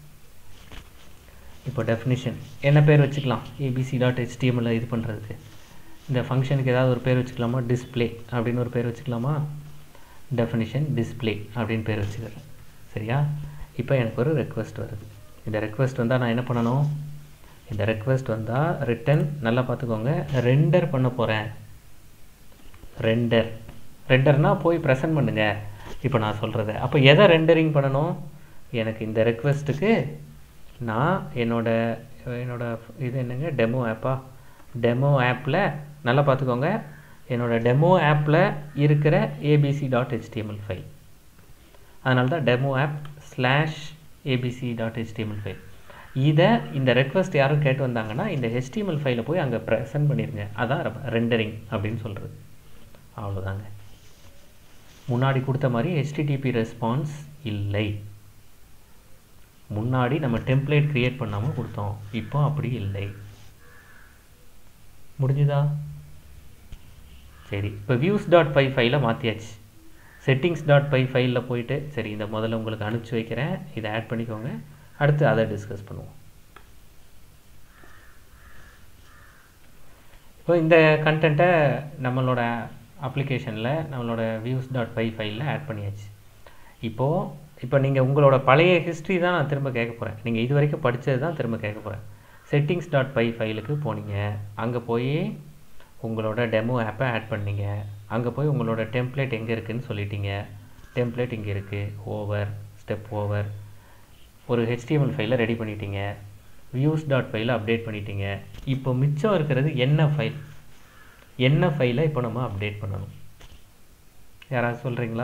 இப்போ டெஃபினிஷன் என்ன பேர் வச்சுக்கலாம் ஏபிசி டாட் ஹெச்டிஎம்எல் இது பண்ணுறதுக்கு இந்த ஃபங்க்ஷனுக்கு ஏதாவது ஒரு பேர் வச்சுக்கலாமா டிஸ்ப்ளே அப்படின்னு ஒரு பேர் வச்சுக்கலாமா டெஃபினிஷன் டிஸ்ப்ளே அப்படின்னு பேர் வச்சுக்கிறேன் சரியா இப்போ எனக்கு ஒரு ரெக்வஸ்ட் வருது இந்த ரெக்வஸ்ட் வந்தால் நான் என்ன பண்ணணும் இந்த ரெக்வஸ்ட் வந்தால் ரிட்டன் நல்லா பார்த்துக்கோங்க ரெண்டர் பண்ண போகிறேன் ரெண்டர் ரெண்டர்னால் போய் ப்ரெசன்ட் பண்ணுங்க இப்போ நான் சொல்கிறத அப்போ எதை ரெண்டரிங் பண்ணணும் எனக்கு இந்த ரெக்வஸ்ட்டுக்கு நான் என்னோட என்னோட இது என்னங்க டெமோ ஆப்பா டெமோ ஆப்பில் நல்லா பார்த்துக்கோங்க என்னோட டெமோ ஆப்பில் இருக்கிற ஏபிசி டாட் ஹெச்டிஎம்எல் ஃபைல் அதனால தான் demo app slash ABC dot HTML file இதை இந்த ரெக்வஸ்ட் யாரும் கேட்டு வந்தாங்கன்னா இந்த ஹெச்டிஎம்எல் ஃபைலை போய் அங்கே ப்ரெசென்ட் பண்ணிடுங்க அதான் ரெண்டரிங் அப்படின்னு சொல்கிறது அவ்வளோதாங்க முன்னாடி கொடுத்த மாதிரி ஹெச்டிடிபி ரெஸ்பான்ஸ் இல்லை முன்னாடி நம்ம டெம்ப்ளேட் க்ரியேட் பண்ணாமல் கொடுத்தோம் இப்போ அப்படி இல்லை முடிஞ்சுதா சரி இப்போ வியூஸ் டாட் பை ஃபைலை மாற்றியாச்சு செட்டிங்ஸ் டாட் பை ஃபைலில் போயிட்டு சரி இந்த முதல்ல உங்களுக்கு அனுப்பிச்சி வைக்கிறேன் இதை ஆட் பண்ணிக்கோங்க அடுத்து அதை டிஸ்கஸ் பண்ணுவோம் இப்போ இந்த கண்டென்ட்டை நம்மளோட அப்ளிகேஷனில் நம்மளோட வியூஸ் டாட் பை ஃபைலில் ஆட் பண்ணியாச்சு இப்போது இப்போ நீங்கள் உங்களோட பழைய ஹிஸ்ட்ரி தான் நான் திரும்ப கேட்க போகிறேன் நீங்கள் இது வரைக்கும் படித்தது தான் திரும்ப கேட்க போகிறேன் செட்டிங்ஸ் டாட் பை ஃபைலுக்கு போனீங்க அங்கே போய் உங்களோட டெமோ ஆப்பை ஆட் பண்ணீங்க அங்கே போய் உங்களோட டெம்ப்ளேட் எங்கே இருக்குதுன்னு சொல்லிட்டீங்க டெம்ப்ளேட் இங்கே இருக்குது ஓவர் ஸ்டெப் ஓவர் ஒரு ஹெச்டிஎம்எல் ஃபைலை ரெடி பண்ணிட்டீங்க வியூஸ் டாட் ஃபைலை அப்டேட் பண்ணிட்டீங்க இப்போ மிச்சம் இருக்கிறது என்ன ஃபைல் என்ன ஃபைலை இப்போ நம்ம அப்டேட் பண்ணணும் யாராவது சொல்கிறீங்களா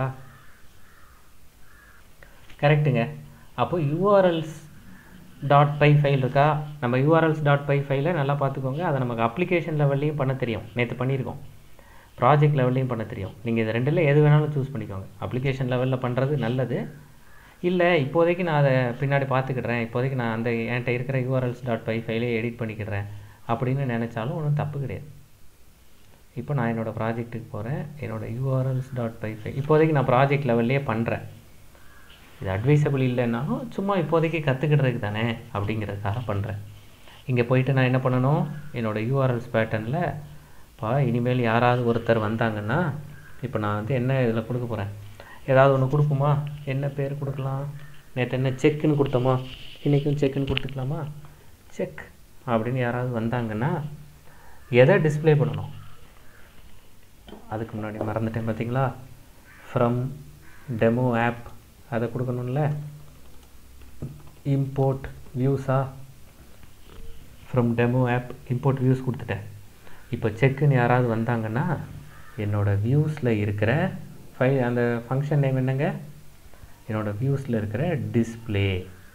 கரெக்டுங்க அப்போ யூஆர்எல்ஸ் டாட் பை ஃபைல் இருக்கா நம்ம யூஆர்எல்ஸ் டாட் பை ஃபைலை நல்லா பார்த்துக்கோங்க அதை நமக்கு அப்ளிகேஷன் லெவல்லையும் பண்ண தெரியும் நேற்று பண்ணியிருக்கோம் ப்ராஜெக்ட் லெவல்லையும் பண்ண தெரியும் நீங்கள் இது ரெண்டில் எது வேணாலும் சூஸ் பண்ணிக்கோங்க அப்ளிகேஷன் லெவலில் பண்ணுறது நல்லது இல்லை இப்போதைக்கு நான் அதை பின்னாடி பார்த்துக்கிடுறேன் இப்போதைக்கு நான் அந்த என்கிட்ட இருக்கிற யூஆர்எல்ஸ் டாட் பை ஃபைலே எடிட் பண்ணிக்கிடுறேன் அப்படின்னு நினச்சாலும் ஒன்றும் தப்பு கிடையாது இப்போ நான் என்னோடய ப்ராஜெக்ட்டுக்கு போகிறேன் என்னோடய யூஆர்எல்ஸ் டாட் பை ஃபை இப்போதைக்கு நான் ப்ராஜெக்ட் லெவல்லே பண்ணுறேன் இது அட்வைசபிள் இல்லைன்னாலும் சும்மா இப்போதைக்கு கற்றுக்கிடுறதுக்கு தானே அப்படிங்கிறதுக்காக பண்ணுறேன் இங்கே போயிட்டு நான் என்ன பண்ணணும் என்னோடய யூஆர்எல்ஸ் பேட்டர்னில் இப்போ இனிமேல் யாராவது ஒருத்தர் வந்தாங்கன்னா இப்போ நான் வந்து என்ன இதில் கொடுக்க போகிறேன் ஏதாவது ஒன்று கொடுப்போமா என்ன பேர் கொடுக்கலாம் நேற்று என்ன செக்குன்னு கொடுத்தோமா இன்றைக்கும் செக்குன்னு கொடுத்துக்கலாமா செக் அப்படின்னு யாராவது வந்தாங்கன்னா எதை டிஸ்ப்ளே பண்ணணும் அதுக்கு முன்னாடி மறந்துட்டேன் பார்த்தீங்களா ஃப்ரம் டெமோ ஆப் அதை கொடுக்கணும்ல இம்போர்ட் வியூஸா from demo app import views கொடுத்துட்டேன் இப்போ செக்குன்னு யாராவது வந்தாங்கன்னா என்னோடய வியூஸில் இருக்கிற ஃபைல் அந்த ஃபங்க்ஷன் நேம் என்னங்க என்னோடய வியூஸில் இருக்கிற டிஸ்ப்ளே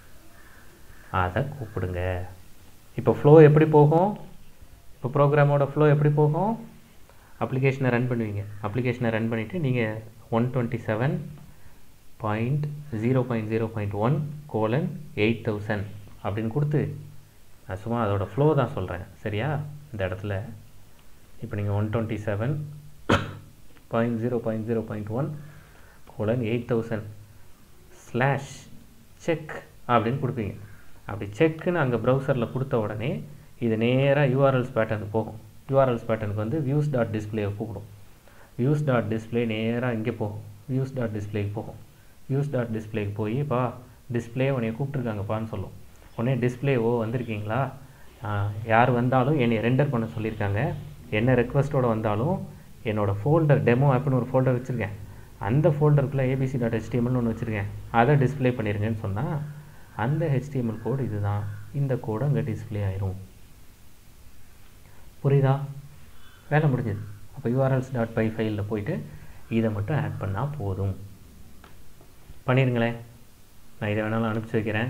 அதை கூப்பிடுங்க இப்போ ஃப்ளோ எப்படி போகும் இப்போ ப்ரோக்ராமோட ஃப்ளோ எப்படி போகும் அப்ளிகேஷனை ரன் பண்ணுவீங்க அப்ளிகேஷனை ரன் பண்ணிவிட்டு நீங்கள் one twenty seven point zero point zero point one colon eight thousand அப்படின்னு கொடுத்து நான் சும்மா அதோட ஃப்ளோ தான் சொல்கிறேன் சரியா இந்த இடத்துல இப்போ நீங்கள் one twenty seven point zero point zero point one colon eight thousand slash check அப்படின்னு கொடுப்பீங்க அப்படி செக்குன்னு அங்கே ப்ரௌசரில் கொடுத்த உடனே இது நேராக யூஆர்எல்ஸ் பேட்டர்னுக்கு போகும் யூஆர்எல்ஸ் பேட்டர்னுக்கு வந்து வியூஸ் டாட் டிஸ்பிளேவை கூப்பிடும் வியூஸ் டாட் டிஸ்பிளே நேராக இங்கே போகும் வியூஸ் டாட் டிஸ்பிளேக்கு போகும் வியூஸ் டாட் டிஸ்பிளேக்கு போய் பா டிஸ்பிளே உன்னைய கூப்பிட்ருக்காங்கப்பான்னு சொல்லும் உடனே டிஸ்பிளே ஓ வந்திருக்கீங்களா யார் வந்தாலும் என்னை ரெண்டர் பண்ண சொல்லியிருக்காங்க என்ன ரெக்வஸ்ட்டோடு வந்தாலும் என்னோடய ஃபோல்டர் டெமோ ஆப்னு ஒரு ஃபோல்டர் வச்சுருக்கேன் அந்த ஃபோல்டருக்குள்ளே ஏபிசி டாட் ஹெச்டிஎம்எல்னு ஒன்று வச்சுருக்கேன் அதை டிஸ்பிளே பண்ணிடுங்கன்னு சொன்னால் அந்த ஹெச்டிஎம்எல் கோடு இதுதான் இந்த கோடு அங்கே டிஸ்பிளே ஆயிரும் புரியுதா வேலை முடிஞ்சது அப்போ யூஆர்எல்ஸ் டாட் பை ஃபைலில் போயிட்டு இதை மட்டும் ஆட் பண்ணால் போதும் பண்ணிடுங்களேன் நான் இதை வேணாலும் அனுப்பிச்சி வைக்கிறேன்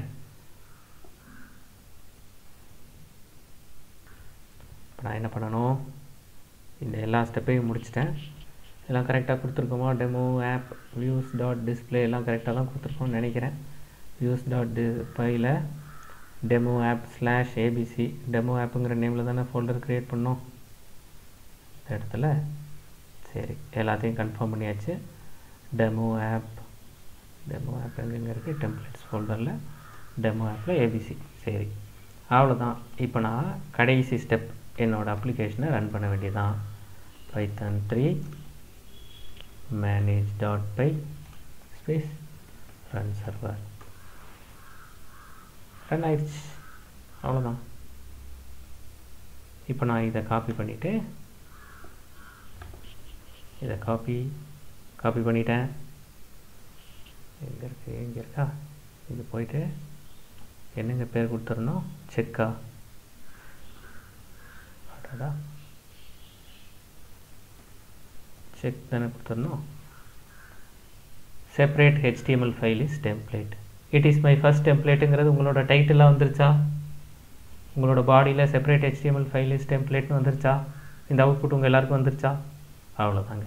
இப்போ நான் என்ன பண்ணணும் இந்த எல்லா ஸ்டெப்பையும் முடிச்சிட்டேன் எல்லாம் கரெக்டாக கொடுத்துருக்கோமா demo app views dot display எல்லாம் கரெக்டாக தான் கொடுத்துருக்கோம்னு நினைக்கிறேன் வியூஸ் டாட் டி பையில் demo app slash ABC demo ஆப்புங்கிற நேமில் தானே ஃபோல்டர் க்ரியேட் பண்ணோம் இந்த இடத்துல சரி எல்லாத்தையும் கன்ஃபார்ம் பண்ணியாச்சு டெமோ ஆப் டெமோ ஆப் எங்கெங்கே இருக்குது டெம்ப்ளேட்ஸ் ஃபோல்டரில் டெமோ ஆப்பில் ஏபிசி சரி அவ்வளோதான் இப்போ நான் கடைசி ஸ்டெப் என்னோடய அப்ளிகேஷனை ரன் பண்ண வேண்டியதான் python three manage dot py space run server run ஆயிடுச்சு அவ்வளோதான் இப்போ நான் இதை காப்பி பண்ணிவிட்டு இதை காப்பி காப்பி பண்ணிட்டேன் எங்கே இருக்குது எங்கே இருக்கா இது போயிட்டு என்னங்க பேர் கொடுத்துருந்தோம் செக்கா அடடா செக் தானே கொடுத்துருந்தோம் separate HTML file is template it is my first டெம்ப்ளேட்டுங்கிறது உங்களோட டைட்டிலாக வந்துருச்சா உங்களோட பாடியில் செப்பரேட் ஹெச்டிஎம்எல் ஃபைல் இஸ் டெம்ப்ளேட்னு வந்துருச்சா இந்த அவுட்புட் உங்கள் எல்லாருக்கும் வந்துருச்சா அவ்வளோதாங்க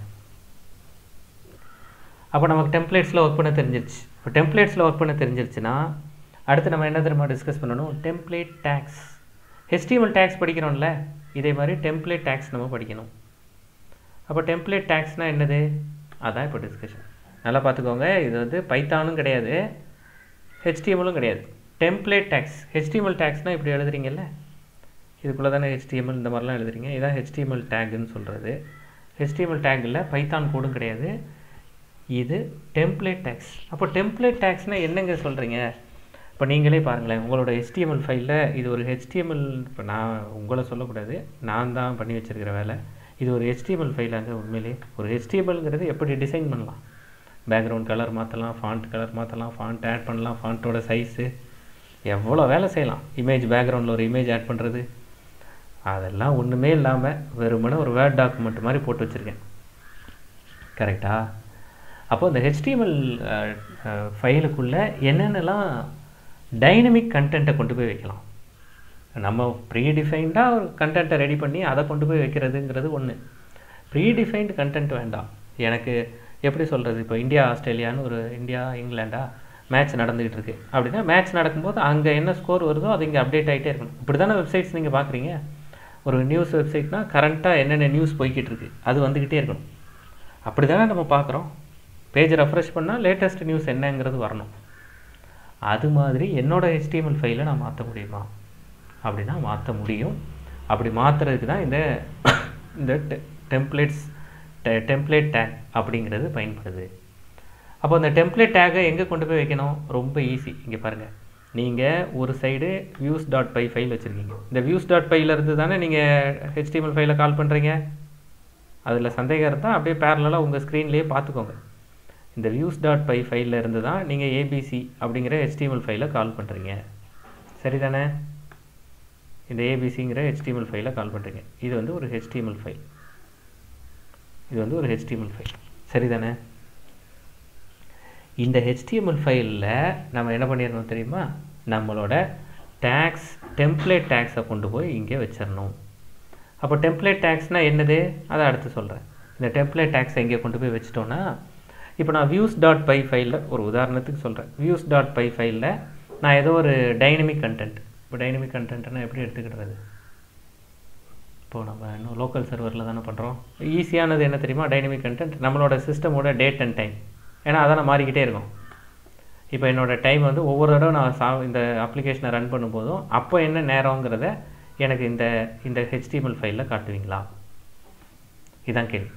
அப்போ நமக்கு டெம்ப்ளேட்ஸில் ஒர்க் பண்ண தெரிஞ்சிருச்சு இப்போ டெம்ப்ளேட்ஸில் ஒர்க் பண்ண தெரிஞ்சிருச்சுன்னா அடுத்து நம்ம என்ன தெரியுமா டிஸ்கஸ் பண்ணணும் டெம்ப்ளேட் டேக்ஸ் ஹெச்டிஎம்எல் டேக்ஸ் படிக்கிறோம்ல இதே மாதிரி டெம்ப்ளேட் டேக்ஸ் நம்ம படிக்கணும் அப்போ டெம்ப்ளேட் டேக்ஸ்னால் என்னது அதான் இப்போ டிஸ்கஷன் நல்லா பார்த்துக்கோங்க இது வந்து பைத்தானும் கிடையாது ஹெச்டிஎம்எலும் கிடையாது டெம்ப்ளேட் டேக்ஸ் ஹெச்டிஎம்எல் டேக்ஸ்னால் இப்படி எழுதுறீங்கல்ல இதுக்குள்ளே தானே ஹெச்டிஎம்எல் இந்த மாதிரிலாம் எழுதுறீங்க இதான் ஹெச்டிஎம்எல் டேக்குன்னு சொல்கிறது ஹெச்டிஎம்எல் டேக்கில் பைத்தான் கோடும் கிடையாது இது டெம்ப்ளேட் டேக்ஸ் அப்போ டெம்ப்ளேட் டேக்ஸ்னால் என்னங்க சொல்கிறீங்க இப்போ நீங்களே பாருங்களேன் உங்களோட HTML ஃபைலில் இது ஒரு HTML இப்போ நான் உங்களை சொல்லக்கூடாது நான் தான் பண்ணி வச்சிருக்கிற வேலை இது ஒரு HTML ஃபைலாங்க உண்மையிலே ஒரு HTMLங்கிறது எப்படி டிசைன் பண்ணலாம் பேக்ரவுண்ட் கலர் மாற்றலாம் ஃபாண்ட் கலர் மாற்றலாம் ஃபாண்ட் ஆட் பண்ணலாம் ஃபாண்ட்டோட சைஸு எவ்வளோ வேலை செய்யலாம் இமேஜ் பேக்ரவுண்டில் ஒரு இமேஜ் ஆட் பண்ணுறது அதெல்லாம் ஒன்றுமே இல்லாமல் வெறுமனே ஒரு வேர்ட் டாக்குமெண்ட் மாதிரி போட்டு வச்சுருக்கேன் கரெக்டா அப்போ இந்த ஹெச்டிஎம்எல் ஃபைலுக்குள்ளே என்னென்னலாம் டைனமிக் கண்டென்ட்டை கொண்டு போய் வைக்கலாம் நம்ம ப்ரீடிஃபைன்டாக ஒரு கண்டென்ட்டை ரெடி பண்ணி அதை கொண்டு போய் வைக்கிறதுங்கிறது ஒன்று ப்ரீடிஃபைன்டு கண்டென்ட் வேண்டாம் எனக்கு எப்படி சொல்கிறது இப்போ இந்தியா ஆஸ்திரேலியான்னு ஒரு இந்தியா இங்கிலாண்டா மேட்ச் நடந்துகிட்டு இருக்கு அப்படின்னா மேட்ச் நடக்கும்போது அங்கே என்ன ஸ்கோர் வருதோ அது இங்கே அப்டேட் ஆகிட்டே இருக்கணும் இப்படி தானே வெப்சைட்ஸ் நீங்கள் பார்க்குறீங்க ஒரு நியூஸ் வெப்சைட்னா கரண்ட்டாக என்னென்ன நியூஸ் போய்கிட்டு இருக்கு அது வந்துக்கிட்டே இருக்கணும் அப்படி தானே நம்ம பார்க்குறோம் பேஜ் ரெஃப்ரெஷ் பண்ணால் லேட்டஸ்ட் நியூஸ் என்னங்கிறது வரணும் அது மாதிரி என்னோட HTML ஃபைலை நான் மாற்ற முடியுமா அப்படின்னா மாற்ற முடியும் அப்படி மாற்றுறதுக்கு தான் இந்த இந்த டெம்ப்ளேட்ஸ் டெம்ப்ளேட் டேக் அப்படிங்கிறது பயன்படுது அப்போ இந்த டெம்ப்ளேட் டேக்கை எங்கே கொண்டு போய் வைக்கணும் ரொம்ப ஈஸி இங்கே பாருங்கள் நீங்கள் ஒரு side views dot py file வச்சுருக்கீங்க இந்த வியூஸ் டாட் பையிலேருந்து தானே நீங்கள் ஹெச்டிஎம்எல் ஃபைலை கால் பண்ணுறீங்க அதில் சந்தேகம் இருந்தால் அப்படியே பேரலாக உங்கள் ஸ்க்ரீன்லேயே பார்த்துக்கோங்க இந்த வியூஸ் டாட் பை ஃபைலில் இருந்து தான் நீங்கள் ஏபிசி அப்படிங்கிற HTML ஃபைலை கால் பண்ணுறீங்க சரிதானே இந்த ஏபிசிங்கிற HTML ஃபைலை கால் பண்ணுறீங்க இது வந்து ஒரு HTML ஃபைல் இது வந்து ஒரு HTML ஃபைல் சரிதானே இந்த HTML ஃபைலில் நம்ம என்ன பண்ணிடணும் தெரியுமா நம்மளோட டேக்ஸ் டெம்ப்ளேட் டேக்ஸை கொண்டு போய் இங்கே வச்சிடணும் அப்போ டெம்ப்ளேட் டேக்ஸ்னால் என்னது அதை அடுத்து சொல்கிறேன் இந்த டெம்ப்ளேட் டேக்ஸை இங்கே கொண்டு போய் வச்சிட்டோன்னா இப்போ நான் வியூஸ் டாட் பை ஃபைலில் ஒரு உதாரணத்துக்கு சொல்கிறேன் வியூஸ் டாட் பை ஃபைலில் நான் ஏதோ ஒரு டைனமிக் கண்டென்ட் இப்போ டைனமிக் கண்டென்ட்னா எப்படி எடுத்துக்கிடுறது இப்போது நம்ம இன்னும் லோக்கல் சர்வரில் தானே பண்ணுறோம் ஈஸியானது என்ன தெரியுமா டைனமிக் கண்டென்ட் நம்மளோட சிஸ்டமோட டேட் அண்ட் டைம் ஏன்னா அதான மாறிக்கிட்டே இருக்கும் இப்போ என்னோடய டைம் வந்து ஒவ்வொரு தடவை நான் சா இந்த அப்ளிகேஷனை ரன் பண்ணும்போதும் அப்போ என்ன நேரங்கிறத எனக்கு இந்த இந்த ஹெச்டிஎம்எல் ஃபைலில் காட்டுவீங்களா இதான் கேள்வி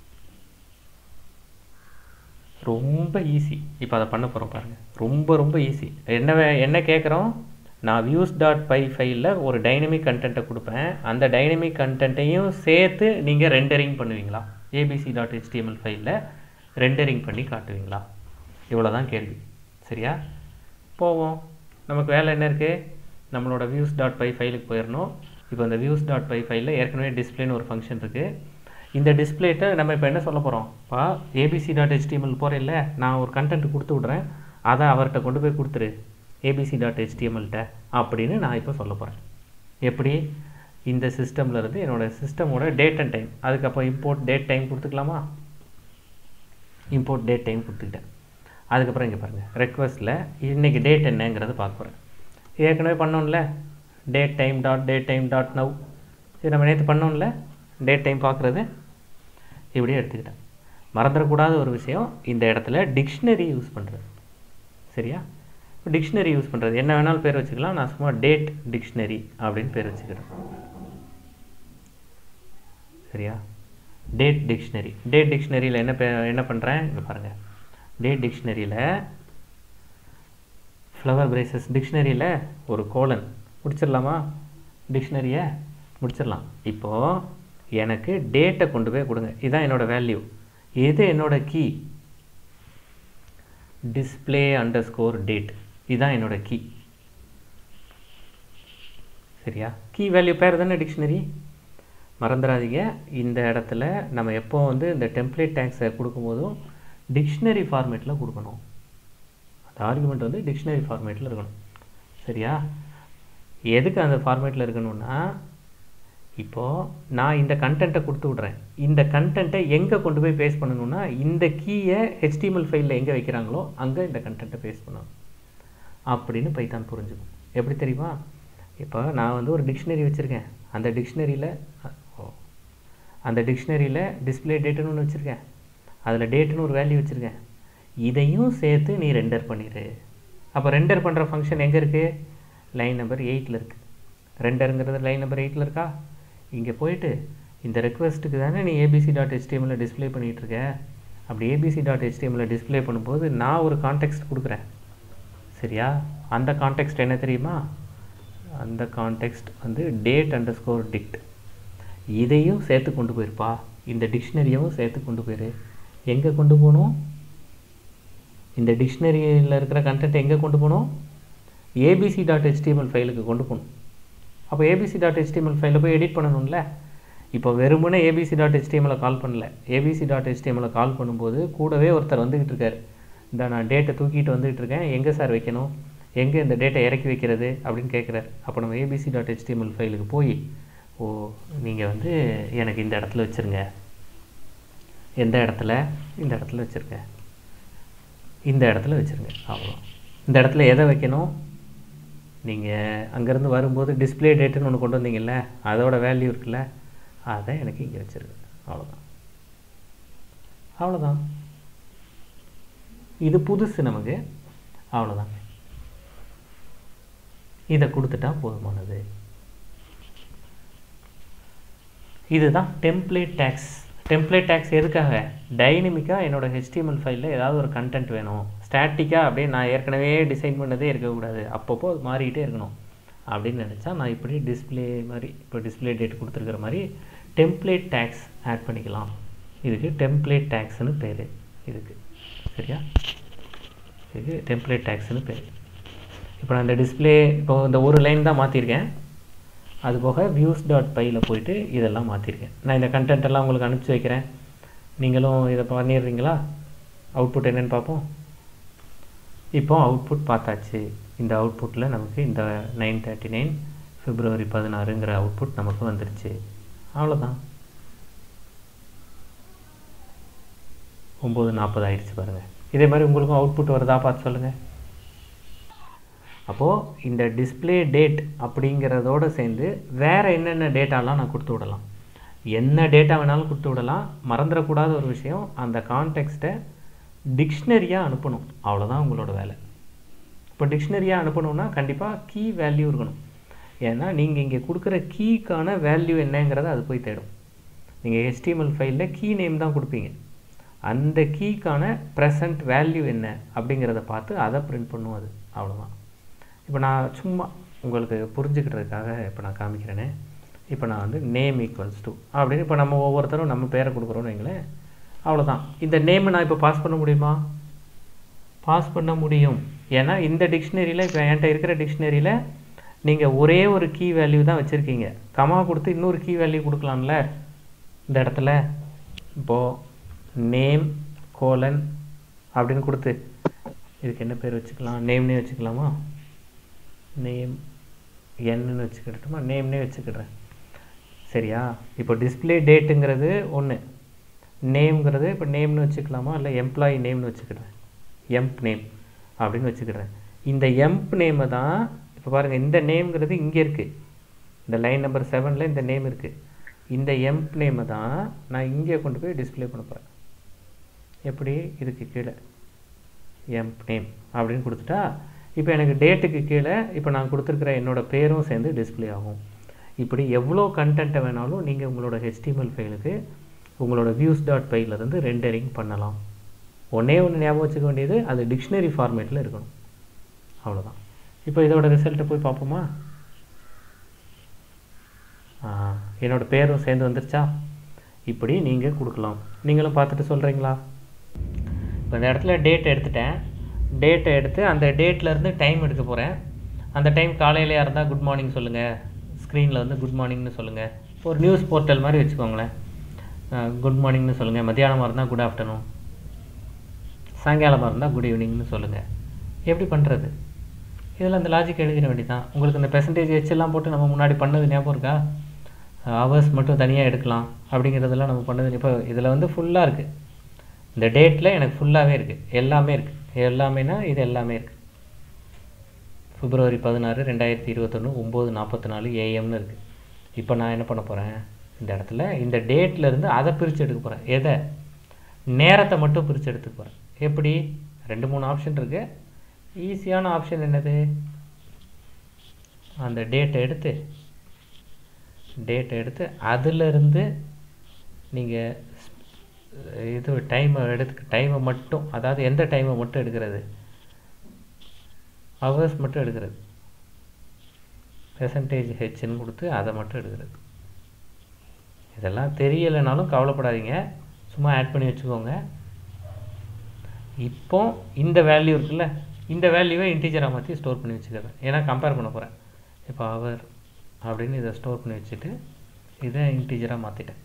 ரொம்ப ஈஸி இப்போ அதை பண்ண போகிறோம் பாருங்கள் ரொம்ப ரொம்ப ஈஸி என்ன வே- என்ன கேட்குறோம் நான் வியூஸ் டாட் பை ஃபைலில் ஒரு டைனமிக் கண்டென்ட்டை கொடுப்பேன் அந்த டைனமிக் கண்டென்ட்டையும் சேர்த்து நீங்கள் ரெண்டரிங் பண்ணுவீங்களா ஏபிசி டாட் ஹெச்டிஎம்எல் ஃபைலில் ரெண்டரிங் பண்ணி காட்டுவீங்களா இவ்வளோ தான் கேள்வி சரியா போவோம் நமக்கு வேலை என்ன இருக்குது நம்மளோட வியூஸ் டாட் பை ஃபைலுக்கு போயிடணும் இப்போ இந்த வியூஸ் டாட் பை ஃபைலில் ஏற்கனவே டிஸ்பிளேன்னு ஒரு ஃபங்க்ஷன் இருக்குது இந்த டிஸ்பிளேட்ட நம்ம இப்போ என்ன சொல்ல போகிறோம் பா ஏபிசி டாட் ஹெச்டிஎம்எல் போகிறேன்ல நான் ஒரு கண்டென்ட் கொடுத்து விட்றேன் அதை அவர்கிட்ட கொண்டு போய் கொடுத்துரு ஏபிசி டாட் ஹெச்டிஎம்எல்கிட்ட அப்படின்னு நான் இப்போ சொல்ல போகிறேன் எப்படி இந்த சிஸ்டமில் இருந்து என்னோட சிஸ்டமோட டேட் அண்ட் டைம் அதுக்கப்புறம் இம்போர்ட் டேட் டைம் கொடுத்துக்கலாமா இம்போர்ட் டேட் டைம் கொடுத்துக்கிட்டேன் அதுக்கப்புறம் இங்கே பாருங்கள் ரெக்வஸ்ட்டில் இன்றைக்கி டேட் என்னங்கிறத பார்க்க போகிறேன் ஏற்கனவே பண்ணோம்ல date time dot date time dot now இது நம்ம நேற்று பண்ணோம்ல டேட் டைம் பார்க்குறது இப்படியே எடுத்துக்கிட்டேன் மறந்துடக்கூடாத ஒரு விஷயம் இந்த இடத்துல டிக்ஷனரி யூஸ் பண்ணுறது சரியா டிக்ஷனரி யூஸ் பண்ணுறது என்ன வேணாலும் பேர் வச்சுக்கலாம் நான் சும்மா டேட் டிக்ஷனரி அப்படின்னு பேர் வச்சுக்கிறேன் சரியா டேட் டிக்ஷனரி டேட் டிக்ஷனரியில் என்ன பே என்ன பண்ணுறேன் இங்கே பாருங்கள் டேட் டிக்ஷனரியில் ஃப்ளவர் பிரேசஸ் டிக்ஷனரியில் ஒரு கோலன் முடிச்சிடலாமா டிக்ஷனரியை முடிச்சிடலாம் இப்போது எனக்கு டேட்டை கொண்டு போய் கொடுங்க இதுதான் என்னோடய வேல்யூ எது என்னோட key display underscore date இதுதான் என்னோட கீ சரியா கீ வேல்யூ பேர் தானே டிக்ஷனரி மறந்துடாதீங்க இந்த இடத்துல நம்ம எப்போ வந்து இந்த டெம்ப்ளேட் டேக்ஸை கொடுக்கும்போதும் டிக்ஷனரி ஃபார்மேட்டில் கொடுக்கணும் அந்த ஆர்குமெண்ட் வந்து டிக்ஷனரி ஃபார்மேட்டில் இருக்கணும் சரியா எதுக்கு அந்த ஃபார்மேட்டில் இருக்கணும்னா இப்போது நான் இந்த கண்டென்ட்டை கொடுத்து விட்றேன் இந்த கண்டென்ட்டை எங்கே கொண்டு போய் பேஸ்ட் பண்ணணும்னா இந்த கீயை HTML ஃபைலில் எங்கே வைக்கிறாங்களோ அங்கே இந்த கண்டென்ட்டை பேஸ்ட் பண்ணணும் அப்படின்னு பைத்தான் புரிஞ்சுக்கும் எப்படி தெரியுமா இப்போ நான் வந்து ஒரு டிக்ஷனரி வச்சுருக்கேன் அந்த டிக்ஷனரியில் ஓ அந்த டிக்ஷனரியில் டிஸ்ப்ளே டேட்டுன்னு ஒன்று வச்சுருக்கேன் அதில் டேட்டுன்னு ஒரு வேல்யூ வச்சுருக்கேன் இதையும் சேர்த்து நீ ரெண்டர் பண்ணிடு அப்போ ரெண்டர் பண்ணுற ஃபங்க்ஷன் எங்கே இருக்குது லைன் நம்பர் எயிட்டில் இருக்குது ரெண்டருங்கிறது லைன் நம்பர் எயிட்டில் இருக்கா இங்கே போயிட்டு இந்த ரெக்வஸ்ட்டுக்கு தானே நீ ஏபிசி டாட் ஹெச்டிஎம்மில் டிஸ்பிளே பண்ணிகிட்ருக்க அப்படி ஏபிசி டாட் ஹெச்டிஎம்மில் டிஸ்பிளே பண்ணும்போது நான் ஒரு கான்டெக்ஸ்ட் கொடுக்குறேன் சரியா அந்த கான்டெக்ஸ்ட் என்ன தெரியுமா அந்த கான்டெக்ஸ்ட் வந்து டேட் அண்டர் ஸ்கோர் டிக்ட் இதையும் சேர்த்து கொண்டு போயிருப்பா இந்த டிக்ஷனரியவும் சேர்த்து கொண்டு போயிரு எங்கே கொண்டு போகணும் இந்த டிக்ஷனரியில் இருக்கிற கண்டென்ட் எங்கே கொண்டு போகணும் ஏபிசி டாட் ஹெச்டிஎம்எல் ஃபைலுக்கு கொண்டு போகணும் அப்போ ஏபிசி டாட் ஹெச்டிஎம்எல் ஃபைலில் போய் எடிட் பண்ணணும்ல இப்போ வெறுமனே ஏபிசி டாட் ஹெச்டிஎம்எல் கால் பண்ணல ஏபிசி டாட் ஹெச்டிஎம்எல் கால் பண்ணும்போது கூடவே ஒருத்தர் வந்துக்கிட்டு இருக்கார் இந்த நான் டேட்டை தூக்கிட்டு வந்துகிட்டு இருக்கேன் எங்கே சார் வைக்கணும் எங்கே இந்த டேட்டை இறக்கி வைக்கிறது அப்படின்னு கேட்குறாரு அப்போ நம்ம ஏபிசி டாட் ஹெச்டிஎம்எல் ஃபைலுக்கு போய் ஓ நீங்கள் வந்து எனக்கு இந்த இடத்துல வச்சுருங்க எந்த இடத்துல இந்த இடத்துல வச்சுருங்க இந்த இடத்துல வச்சுருங்க அவ்வளோ இந்த இடத்துல எதை வைக்கணும் நீங்கள் அங்கேருந்து வரும்போது டிஸ்பிளே டேட்டுன்னு ஒன்று கொண்டு வந்தீங்கல்ல அதோட வேல்யூ இருக்குல்ல அதை எனக்கு இங்கே வச்சுருங்க அவ்வளோதான் அவ்வளோதான் இது புதுசு நமக்கு அவ்வளோதான் இதை கொடுத்துட்டா போதுமானது இதுதான் டெம்ப்ளேட் டேக்ஸ் டெம்ப்ளேட் டேக்ஸ் எதுக்காக டைனமிக்காக என்னோட ஹெச்டிஎம்எல் ஃபைலில் ஏதாவது ஒரு கண்டென்ட் வேணும் ஸ்டாட்டிக்காக அப்படியே நான் ஏற்கனவே டிசைன் பண்ணதே இருக்கக்கூடாது அப்பப்போ அது மாறிக்கிட்டே இருக்கணும் அப்படின்னு நினச்சா நான் இப்படி டிஸ்பிளே மாதிரி இப்போ டிஸ்பிளே டேட் கொடுத்துருக்குற மாதிரி டெம்ப்ளேட் டேக்ஸ் ஆட் பண்ணிக்கலாம் இதுக்கு டெம்ப்ளேட் டேக்ஸ்னு பேர் இதுக்கு சரியா இதுக்கு டெம்ப்ளேட் டேக்ஸ்னு பேர் இப்போ நான் இந்த டிஸ்பிளே இப்போ இந்த ஒரு லைன் தான் மாற்றிருக்கேன் அது போக வியூஸ் டாட் பையில் போயிட்டு இதெல்லாம் மாற்றிருக்கேன் நான் இந்த கண்டென்ட் எல்லாம் உங்களுக்கு அனுப்பிச்சி வைக்கிறேன் நீங்களும் இதை பண்ணிடுறீங்களா அவுட்புட் என்னென்னு பார்ப்போம் இப்போ அவுட்புட் பார்த்தாச்சு இந்த அவுட்புட்டில் நமக்கு இந்த நைன் தேர்ட்டி நைன் பிப்ரவரி பதினாறுங்கிற அவுட்புட் நமக்கு வந்துருச்சு அவ்வளோதான் ஒம்பது நாற்பது ஆயிடுச்சு பாருங்கள் இதே மாதிரி உங்களுக்கும் அவுட்புட் வருதா பார்த்து சொல்லுங்கள் அப்போது இந்த டிஸ்பிளே டேட் அப்படிங்கிறதோடு சேர்ந்து வேறு என்னென்ன டேட்டாலாம் நான் கொடுத்து விடலாம் என்ன டேட்டா வேணாலும் கொடுத்து விடலாம் மறந்துடக்கூடாத ஒரு விஷயம் அந்த கான்டெக்ஸ்ட்டை டிக்ஷனரியாக அனுப்பணும் அவ்வளோதான் உங்களோட வேலை இப்போ டிக்ஷனரியாக அனுப்பணும்னா கண்டிப்பாக கீ வேல்யூ இருக்கணும் ஏன்னா நீங்கள் இங்கே கொடுக்குற கீக்கான வேல்யூ என்னங்கிறத அது போய் தேடும் நீங்கள் ஹெச்டிஎம்எல் ஃபைலில் கீ நேம் தான் கொடுப்பீங்க அந்த கீக்கான ப்ரெசன்ட் வேல்யூ என்ன அப்படிங்கிறத பார்த்து அதை பிரிண்ட் பண்ணும் அது அவ்வளோதான் இப்போ நான் சும்மா உங்களுக்கு புரிஞ்சுக்கிட்டதுக்காக இப்போ நான் காமிக்கிறேனே இப்போ நான் வந்து நேம் ஈக்குவல்ஸ் டு அப்படின்னு இப்போ நம்ம ஒவ்வொருத்தரும் நம்ம பேரை கொடுக்குறோன்னு வைங்களேன் அவ்வளோதான் இந்த நேமை நான் இப்போ பாஸ் பண்ண முடியுமா பாஸ் பண்ண முடியும் ஏன்னா இந்த டிக்ஷனரியில் இப்போ என்கிட்ட இருக்கிற டிக்ஷனரியில் நீங்கள் ஒரே ஒரு கீ வேல்யூ தான் வச்சுருக்கீங்க கமா கொடுத்து இன்னொரு கீ வேல்யூ கொடுக்கலாம்ல இந்த இடத்துல இப்போது நேம் கோலன் அப்படின்னு கொடுத்து இதுக்கு என்ன பேர் வச்சுக்கலாம் நேம்னே வச்சுக்கலாமா நேம் என்னன்னு வச்சுக்கிட்டுமா நேம்னே வச்சுக்கிடுறேன் சரியா இப்போ டிஸ்பிளே டேட்டுங்கிறது ஒன்று நேம்ங்கிறது இப்போ நேம்னு வச்சுக்கலாமா இல்லை எம்ப்ளாயி நேம்னு வச்சுக்கிடுறேன் எம்ப் நேம் அப்படின்னு வச்சுக்கிடுறேன் இந்த எம்ப் நேமை தான் இப்போ பாருங்கள் இந்த நேம்ங்கிறது இங்கே இருக்குது இந்த லைன் நம்பர் செவனில் இந்த நேம் இருக்குது இந்த எம்ப் நேமை தான் நான் இங்கே கொண்டு போய் டிஸ்பிளே பண்ண போகிறேன் எப்படி இதுக்கு கீழே எம்ப் நேம் அப்படின்னு கொடுத்துட்டா இப்போ எனக்கு டேட்டுக்கு கீழே இப்போ நான் கொடுத்துருக்குற என்னோடய பேரும் சேர்ந்து டிஸ்பிளே ஆகும் இப்படி எவ்வளோ கண்டென்ட்டை வேணாலும் நீங்கள் உங்களோட ஹெச்டிஎம்எல் ஃபைலுக்கு உங்களோட வியூஸ் டாட் பைலேருந்து ரெண்டரிங் பண்ணலாம் ஒன்றே ஒன்று ஞாபகம் வச்சுக்க வேண்டியது அது டிக்ஷனரி ஃபார்மேட்டில் இருக்கணும் அவ்வளோதான் இப்போ இதோட ரிசல்ட்டை போய் பார்ப்போமா என்னோடய பேரும் சேர்ந்து வந்துருச்சா இப்படி நீங்கள் கொடுக்கலாம் நீங்களும் பார்த்துட்டு சொல்கிறீங்களா இப்போ இந்த இடத்துல டேட் எடுத்துட்டேன் டேட்டை எடுத்து அந்த டேட்லேருந்து டைம் எடுக்க போகிறேன் அந்த டைம் காலையிலையா இருந்தால் குட் மார்னிங் சொல்லுங்கள் ஸ்க்ரீனில் வந்து குட் மார்னிங்னு சொல்லுங்கள் ஒரு நியூஸ் போர்ட்டல் மாதிரி வச்சுக்கோங்களேன் குட் மார்னிங்னு சொல்லுங்கள் மத்தியானமாக இருந்தால் குட் ஆஃப்டர்நூன் சாயங்காலமாக இருந்தால் குட் ஈவினிங்னு சொல்லுங்கள் எப்படி பண்ணுறது இதில் அந்த லாஜிக் எழுதிட வேண்டியதான் உங்களுக்கு இந்த பெர்சன்டேஜ் வச்செல்லாம் போட்டு நம்ம முன்னாடி பண்ணது ஞாபகம் இருக்கா ஹவர்ஸ் மட்டும் தனியாக எடுக்கலாம் அப்படிங்கிறதெல்லாம் நம்ம பண்ணது இப்போ இதில் வந்து ஃபுல்லாக இருக்குது இந்த டேட்டில் எனக்கு ஃபுல்லாகவே இருக்குது எல்லாமே இருக்குது எல்லாமேனா இது எல்லாமே இருக்குது பிப்ரவரி பதினாறு ரெண்டாயிரத்தி இருபத்தொன்று ஒம்பது நாற்பத்தி நாலு ஏஎம்னு இருக்குது இப்போ நான் என்ன பண்ண போகிறேன் இந்த இடத்துல இந்த டேட்லேருந்து அதை பிரித்து எடுக்க போகிறேன் எதை நேரத்தை மட்டும் பிரித்து எடுத்துக்க போகிறேன் எப்படி ரெண்டு மூணு ஆப்ஷன் இருக்குது ஈஸியான ஆப்ஷன் என்னது அந்த டேட்டை எடுத்து டேட்டை எடுத்து அதிலிருந்து நீங்கள் இது டைமை எடுத்து டைமை மட்டும் அதாவது எந்த டைமை மட்டும் எடுக்கிறது ஹவர்ஸ் மட்டும் எடுக்கிறது பெர்சன்டேஜ் ஹெச்ன்னு கொடுத்து அதை மட்டும் எடுக்கிறது இதெல்லாம் தெரியலைனாலும் கவலைப்படாதீங்க சும்மா ஆட் பண்ணி வச்சுக்கோங்க இப்போ இந்த வேல்யூ இருக்குல்ல இந்த வேல்யூவை இன்டீஜராக மாற்றி ஸ்டோர் பண்ணி வச்சுக்கிறேன் ஏன்னா கம்பேர் பண்ண போகிறேன் இப்போ அவர் அப்படின்னு இதை ஸ்டோர் பண்ணி வச்சுட்டு இதை இன்டீஜராக மாற்றிட்டேன்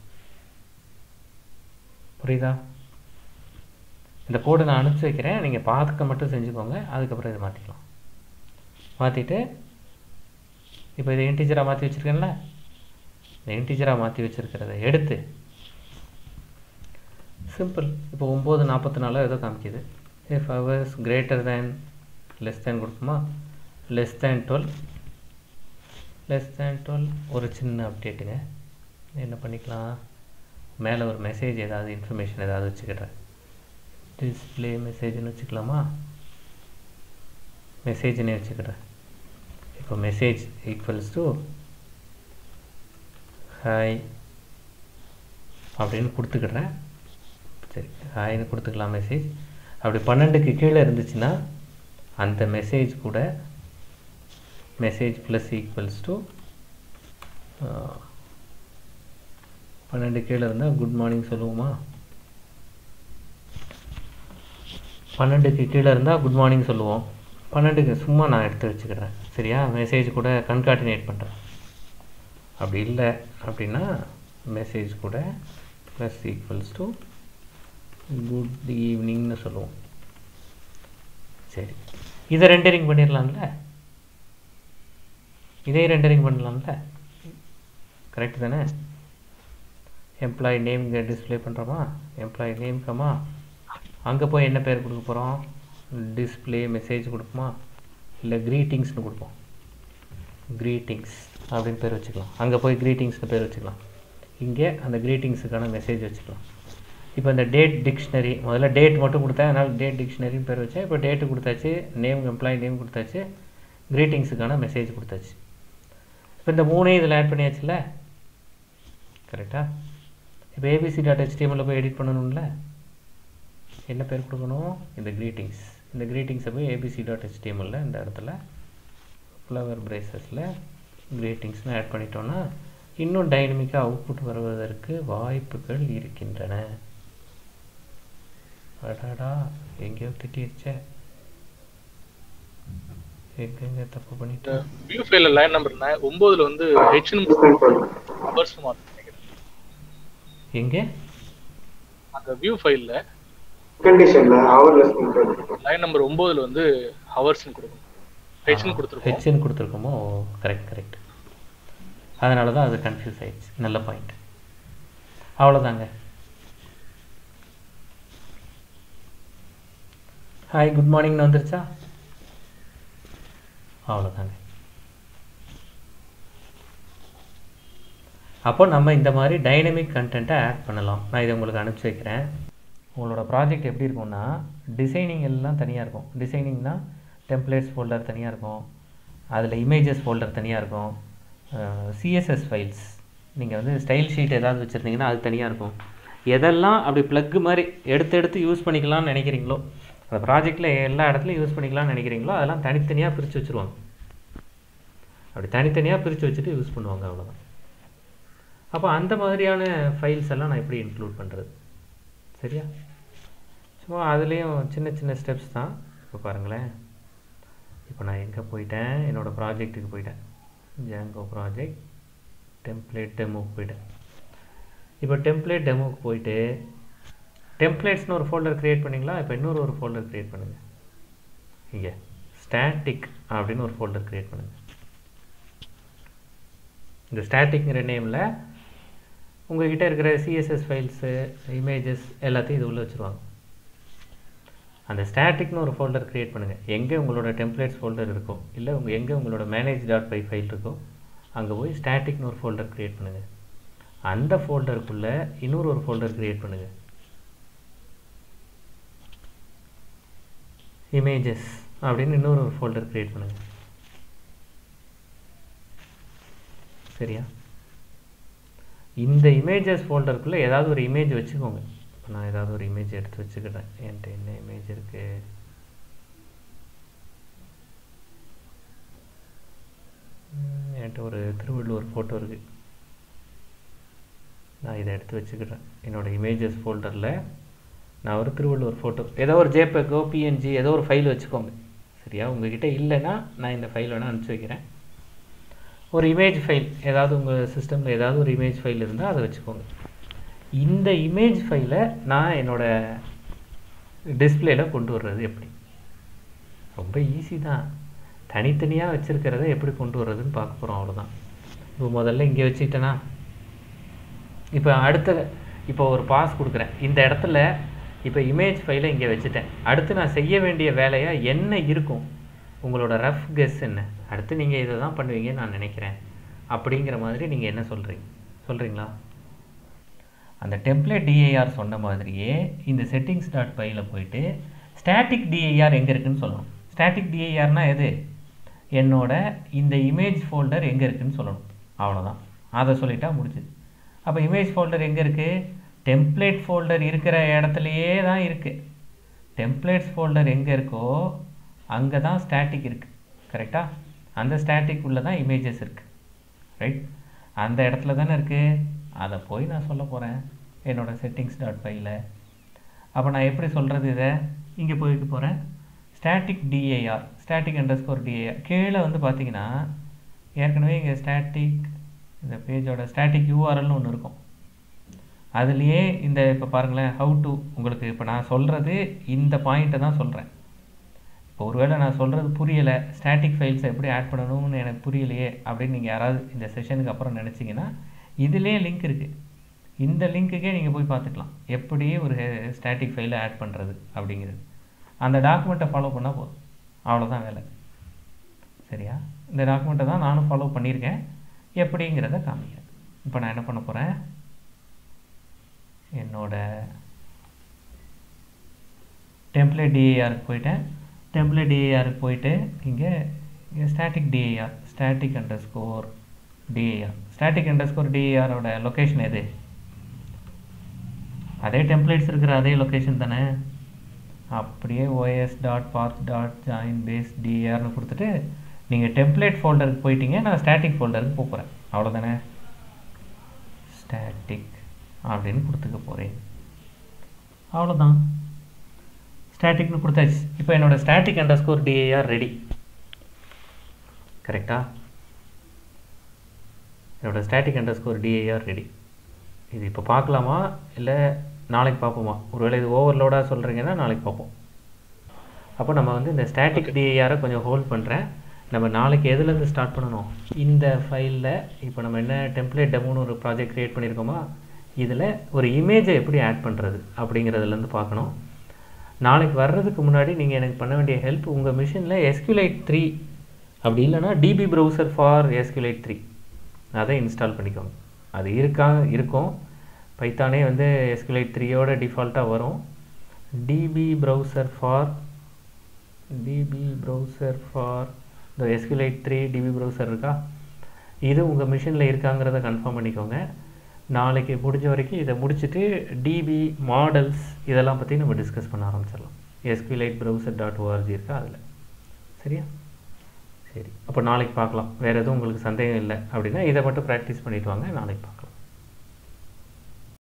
புரியுதா இந்த கோடு நான் அனுப்பிச்சி வைக்கிறேன் நீங்கள் பார்த்துக்க மட்டும் செஞ்சுக்கோங்க அதுக்கப்புறம் இதை மாற்றிக்கலாம் மாற்றிட்டு இப்போ இதை இன்டீஜராக மாற்றி வச்சுருக்கேன்ல இந்த இன்டீஜராக மாற்றி வச்சுருக்கிறத எடுத்து சிம்பிள் இப்போ ஒம்பது நாற்பத்தி நாலோ ஏதோ காமிக்குது if hours greater than less than கொடுக்குமா less than twelve less than twelve ஒரு சின்ன அப்டேட்டுங்க என்ன பண்ணிக்கலாம் மேலே ஒரு மெசேஜ் ஏதாவது இன்ஃபர்மேஷன் ஏதாவது வச்சுக்கிறேன் டிஸ்பிளே மெசேஜ்னு வச்சுக்கலாமா மெசேஜ்னே வச்சுக்கிறேன் இப்போ மெசேஜ் ஈக்குவல்ஸ் டு ஹாய் அப்படின்னு கொடுத்துக்கிடுறேன் சரி ஹாய்னு கொடுத்துக்கலாம் மெசேஜ் அப்படி பன்னெண்டுக்கு கீழே இருந்துச்சுன்னா அந்த மெசேஜ் கூட மெசேஜ் ப்ளஸ் ஈக்குவல்ஸ் டு பன்னெண்டு கீழே இருந்தால் குட் மார்னிங் சொல்லுவோமா பன்னெண்டுக்கு கீழே இருந்தால் குட் மார்னிங் சொல்லுவோம் பன்னெண்டுக்கு சும்மா நான் எடுத்து வச்சுக்கிறேன் சரியா மெசேஜ் கூட கன்கார்டினேட் பண்ணுறேன் அப்படி இல்லை அப்படின்னா மெசேஜ் கூட ப்ளஸ் ஈக்குவல்ஸ் டு குட் ஈவினிங்னு சொல்லுவோம் சரி இதை ரெண்டரிங் பண்ணிடலாம்ல இதே ரெண்டரிங் பண்ணலாம்ல கரெக்ட் தானே எம்ப்ளாயி நேம் இங்கே டிஸ்பிளே பண்ணுறோமா எம்ப்ளாயி நேம் கமா அங்கே போய் என்ன பேர் கொடுக்க போகிறோம் டிஸ்பிளே மெசேஜ் கொடுப்போமா இல்லை க்ரீட்டிங்ஸ்னு கொடுப்போம் க்ரீட்டிங்ஸ் அப்படின்னு பேர் வச்சுக்கலாம் அங்கே போய் க்ரீட்டிங்ஸ்னு பேர் வச்சுக்கலாம் இங்கே அந்த க்ரீட்டிங்ஸுக்கான மெசேஜ் வச்சுக்கலாம் இப்போ இந்த டேட் டிக்ஷனரி முதல்ல டேட் மட்டும் கொடுத்தேன் அதனால் டேட் டிக்ஷனரின்னு பேர் வச்சேன் இப்போ டேட்டு கொடுத்தாச்சு நேம் எம்ப்ளாயி நேம் கொடுத்தாச்சு க்ரீட்டிங்ஸுக்கான மெசேஜ் கொடுத்தாச்சு இப்போ இந்த மூணையும் இதில் ஆட் பண்ணியாச்சுல கரெக்டாக இப்போ ஏபிசி டாட் ஹெச்டிஎம்மில் போய் எடிட் பண்ணணும்ல என்ன பேர் கொடுக்கணும் இந்த க்ரீட்டிங்ஸ் இந்த க்ரீட்டிங்ஸை போய் ஏபிசி டாட் ஹெச்டிஎம்எல்ல இந்த இடத்துல ஃப்ளவர் பிரேசஸில் க்ரீட்டிங்ஸ்னு ஆட் பண்ணிட்டோன்னா இன்னும் டைனமிக்காக அவுட்புட் வருவதற்கு வாய்ப்புகள் இருக்கின்றன அடாடா எங்கேயோ திட்டிருச்சே எங்கெங்க தப்பு பண்ணிட்டேன் வியூ ஃபைல்ல லைன் நம்பர் ஒன்பதுல வந்து ஹெச்னு ஹவர்ஸ் மாத்த நினைக்கிறேன் எங்கே அந்த வியூ ஃபைல்ல கண்டிஷன்ல ஹவர்லெஸ் லைன் நம்பர் ஒன்பதுல வந்து ஹவர்ஸ்னு கொடுக்கணும் ஹெச்னு கொடுத்துருக்கோம் ஹெச்னு கொடுத்துருக்கோமோ கரெக்ட் கரெக்ட் அதனால தான் அது கன்ஃபியூஸ் ஆயிடுச்சு நல்ல பாயிண்ட் அவ்வளோதாங்க ஹாய் குட் மார்னிங்னு வந்துருச்சா அவ்வளோதாங்க அப்போ நம்ம இந்த மாதிரி டைனமிக் கண்டென்ட்டை ஆட் பண்ணலாம் நான் இதை உங்களுக்கு அனுப்பிச்சி வைக்கிறேன் உங்களோட ப்ராஜெக்ட் எப்படி இருக்கும்னா டிசைனிங் எல்லாம் தனியாக இருக்கும் டிசைனிங்னா டெம்ப்ளேட்ஸ் ஃபோல்டர் தனியாக இருக்கும் அதில் இமேஜஸ் ஃபோல்டர் தனியாக இருக்கும் சிஎஸ்எஸ் ஃபைல்ஸ் நீங்கள் வந்து ஸ்டைல் ஷீட் ஏதாவது வச்சுருந்தீங்கன்னா அது தனியாக இருக்கும் எதெல்லாம் அப்படி ப்ளக்கு மாதிரி எடுத்து எடுத்து யூஸ் பண்ணிக்கலாம்னு நினைக்கிறீங்களோ அந்த ப்ராஜெக்டில் எல்லா இடத்துலையும் யூஸ் பண்ணிக்கலாம்னு நினைக்கிறீங்களோ அதெல்லாம் தனித்தனியாக பிரித்து வச்சுருவாங்க அப்படி தனித்தனியாக பிரித்து வச்சுட்டு யூஸ் பண்ணுவாங்க அவ்வளோதான் அப்போ அந்த மாதிரியான ஃபைல்ஸ் எல்லாம் நான் எப்படி இன்க்ளூட் பண்ணுறது சரியா சும்மா அதுலேயும் சின்ன சின்ன ஸ்டெப்ஸ் தான் இப்போ பாருங்களேன் இப்போ நான் எங்கே போயிட்டேன் என்னோடய ப்ராஜெக்ட்டுக்கு போயிட்டேன் ஜாங்கோ ப்ராஜெக்ட் டெம்ப்ளேட் டெமோக்கு போயிட்டேன் இப்போ டெம்ப்ளேட் டெமோக்கு போயிட்டு டெம்ப்ளேட்ஸ்னு ஒரு ஃபோல்டர் க்ரியேட் பண்ணிங்களா இப்போ இன்னொரு ஒரு ஃபோல்டர் க்ரியேட் பண்ணுங்கள் இங்கே ஸ்டாட்டிக் அப்படின்னு ஒரு ஃபோல்டர் க்ரியேட் பண்ணுங்கள் இந்த ஸ்டாட்டிக்ங்கிற நேமில் உங்கள்கிட்ட இருக்கிற சிஎஸ்எஸ் ஃபைல்ஸு இமேஜஸ் எல்லாத்தையும் இது உள்ளே வச்சுருவாங்க அந்த ஸ்டாட்டிக்னு ஒரு ஃபோல்டர் க்ரியேட் பண்ணுங்கள் எங்கே உங்களோட டெம்ப்ளேட்ஸ் ஃபோல்டர் இருக்கோ இல்லை உங்கள் எங்கே உங்களோட மேனேஜ் டாட் பை ஃபைல் இருக்கோ அங்கே போய் ஸ்டாட்டிக்னு ஒரு ஃபோல்டர் க்ரியேட் பண்ணுங்கள் அந்த ஃபோல்டருக்குள்ளே இன்னொரு ஒரு ஃபோல்டர் க்ரியேட் பண்ணுங்கள் இமேஜஸ் அப்படின்னு இன்னொரு ஒரு ஃபோல்டர் க்ரியேட் பண்ணுங்கள் சரியா இந்த இமேஜஸ் ஃபோல்டருக்குள்ளே ஏதாவது ஒரு இமேஜ் வச்சுக்கோங்க இப்போ நான் ஏதாவது ஒரு இமேஜ் எடுத்து வச்சுக்கிறேன் என்கிட்ட என்ன இமேஜ் இருக்குது என்கிட்ட ஒரு திருவள்ளுவர் ஃபோட்டோ இருக்குது நான் இதை எடுத்து வச்சுக்கிறேன் என்னோடய இமேஜஸ் ஃபோல்டரில் நான் ஒரு திருவள்ளுவர் ஃபோட்டோ ஏதோ ஒரு ஜேபெக்கோ பிஎன்ஜி ஏதோ ஒரு ஃபைல் வச்சுக்கோங்க சரியா உங்ககிட்ட இல்லைன்னா நான் இந்த ஃபைல் வேணால் அனுப்பிச்சி வைக்கிறேன் ஒரு இமேஜ் ஃபைல் ஏதாவது உங்கள் சிஸ்டமில் ஏதாவது ஒரு இமேஜ் ஃபைல் இருந்தால் அதை வச்சுக்கோங்க இந்த இமேஜ் ஃபைலை நான் என்னோடய டிஸ்பிளேயில் கொண்டு வர்றது எப்படி ரொம்ப ஈஸி தான் தனித்தனியாக வச்சுருக்கிறத எப்படி கொண்டு வர்றதுன்னு பார்க்க போகிறோம் அவ்வளோதான் இப்போ முதல்ல இங்கே வச்சுக்கிட்டேன்னா இப்போ அடுத்த இப்போ ஒரு பாஸ் கொடுக்குறேன் இந்த இடத்துல இப்போ இமேஜ் ஃபைலை இங்கே வச்சுட்டேன் அடுத்து நான் செய்ய வேண்டிய வேலையாக என்ன இருக்கும் உங்களோட ரஃப் கெஸ் என்ன அடுத்து நீங்கள் இதை தான் பண்ணுவீங்கன்னு நான் நினைக்கிறேன் அப்படிங்கிற மாதிரி நீங்கள் என்ன சொல்கிறீங்க சொல்கிறீங்களா அந்த டெம்ப்ளேட் டிஐஆர் சொன்ன மாதிரியே இந்த செட்டிங்ஸ் டாட் பையில் போயிட்டு ஸ்டாட்டிக் டிஐஆர் எங்கே இருக்குன்னு சொல்லணும் ஸ்டாட்டிக் டிஐஆர்னா எது என்னோட இந்த இமேஜ் ஃபோல்டர் எங்கே இருக்குன்னு சொல்லணும் அவ்வளோதான் அதை சொல்லிட்டா முடிச்சுது அப்போ இமேஜ் ஃபோல்டர் எங்கே இருக்குது டெம்ப்ளேட் ஃபோல்டர் இருக்கிற இடத்துலையே தான் இருக்குது டெம்ப்ளேட்ஸ் ஃபோல்டர் எங்கே இருக்கோ அங்கே தான் ஸ்டாட்டிக் இருக்குது கரெக்டாக அந்த ஸ்டாட்டிக் உள்ளே தான் இமேஜஸ் இருக்குது ரைட் அந்த இடத்துல தானே இருக்குது அதை போய் நான் சொல்ல போகிறேன் என்னோடய செட்டிங்ஸ் டாட் ஃபைல அப்போ நான் எப்படி சொல்கிறது இதை இங்கே போய்க்க போகிறேன் static DAR static underscore DAR கீழே வந்து பார்த்தீங்கன்னா ஏற்கனவே இங்கே ஸ்டாட்டிக் இந்த பேஜோட ஸ்டாட்டிக் யூஆர்எல்னு ஒன்று இருக்கும் அதுலேயே இந்த இப்போ பாருங்களேன் ஹவு டு உங்களுக்கு இப்போ நான் சொல்கிறது இந்த பாயிண்ட்டை தான் சொல்கிறேன் இப்போ ஒருவேளை நான் சொல்கிறது புரியலை ஸ்டாட்டிக் ஃபைல்ஸை எப்படி ஆட் பண்ணணும்னு எனக்கு புரியலையே அப்படின்னு நீங்கள் யாராவது இந்த செஷனுக்கு அப்புறம் நினச்சிங்கன்னா இதுலேயே லிங்க் இருக்குது இந்த லிங்க்குக்கே நீங்கள் போய் பார்த்துக்கலாம் எப்படி ஒரு ஸ்டாட்டிக் ஃபைலை ஆட் பண்ணுறது அப்படிங்கிறது அந்த டாக்குமெண்ட்டை ஃபாலோ பண்ணால் போதும் அவ்வளோதான் வேலை சரியா இந்த டாக்குமெண்ட்டை தான் நானும் ஃபாலோ பண்ணியிருக்கேன் எப்படிங்கிறத காமிக்கிறேன் இப்போ நான் என்ன பண்ண போகிறேன் என்னோட டெம்ப்ளேட் டிஏஆருக்கு போயிட்டேன் டெம்ப்ளேட் டிஏஆருக்கு போயிட்டு இங்கே இங்கே static DAR static underscore DAR static underscore டிஏஆரோட லொக்கேஷன் எது அதே டெம்ப்ளேட்ஸ் இருக்கிற அதே லொக்கேஷன் தானே அப்படியே OS dot path dot join base டிஏஆர்னு கொடுத்துட்டு நீங்கள் டெம்ப்ளேட் ஃபோல்டருக்கு போயிட்டீங்க நான் ஸ்டாட்டிக் ஃபோல்டருக்கு போக போகிறேன் அவ்வளோதானே ஸ்டாட்டிக் அப்படின்னு கொடுத்துக்க போகிறேன் அவ்வளோதான் ஸ்டாட்டிக்னு கொடுத்தாச்சு இப்போ என்னோடய static underscore DAR ready கரெக்டா என்னோடய static underscore DAR ready இது இப்போ பார்க்கலாமா இல்லை நாளைக்கு பார்ப்போமா ஒருவேளை இது ஓவர்லோடாக சொல்கிறீங்கன்னா நாளைக்கு பார்ப்போம் அப்போ நம்ம வந்து இந்த ஸ்டாட்டிக் டிஏஆரை கொஞ்சம் ஹோல்ட் பண்ணுறேன் நம்ம நாளைக்கு எதுலேருந்து ஸ்டார்ட் பண்ணணும் இந்த ஃபைலில் இப்போ நம்ம என்ன டெம்ப்ளேட் டெமோன்னு ஒரு ப்ராஜெக்ட் க்ரியேட் பண்ணியிருக்கோமா இதில் ஒரு இமேஜை எப்படி ஆட் பண்ணுறது அப்படிங்கிறதுலேருந்து பார்க்கணும் நாளைக்கு வர்றதுக்கு முன்னாடி நீங்கள் எனக்கு பண்ண வேண்டிய ஹெல்ப் உங்கள் மிஷினில் எஸ்குலைட் த்ரீ அப்படி இல்லைன்னா DB browser for SQLite three அதை இன்ஸ்டால் பண்ணிக்கோங்க அது இருக்கா இருக்கும் பைத்தானே வந்து எஸ்குலைட் த்ரீயோட டிஃபால்ட்டாக வரும் DB browser for DB browser for இந்த எஸ்குலைட் த்ரீ டிபி ப்ரௌசர் இருக்கா இது உங்கள் மிஷினில் இருக்காங்கிறத கன்ஃபார்ம் பண்ணிக்கோங்க நாளைக்கு முடிஞ்ச வரைக்கும் இதை முடிச்சுட்டு டிபி மாடல்ஸ் இதெல்லாம் பற்றி நம்ம டிஸ்கஸ் பண்ண ஆரம்பிச்சிடலாம் எஸ்குலைட் ப்ரௌசர் டாட் ஓஆர்ஜி இருக்கா அதில் சரியா சரி அப்போ நாளைக்கு பார்க்கலாம் வேறு எதுவும் உங்களுக்கு சந்தேகம் இல்லை அப்படின்னா இதை மட்டும் ப்ராக்டிஸ் பண்ணிட்டு வாங்க நாளைக்கு பார்க்கலாம்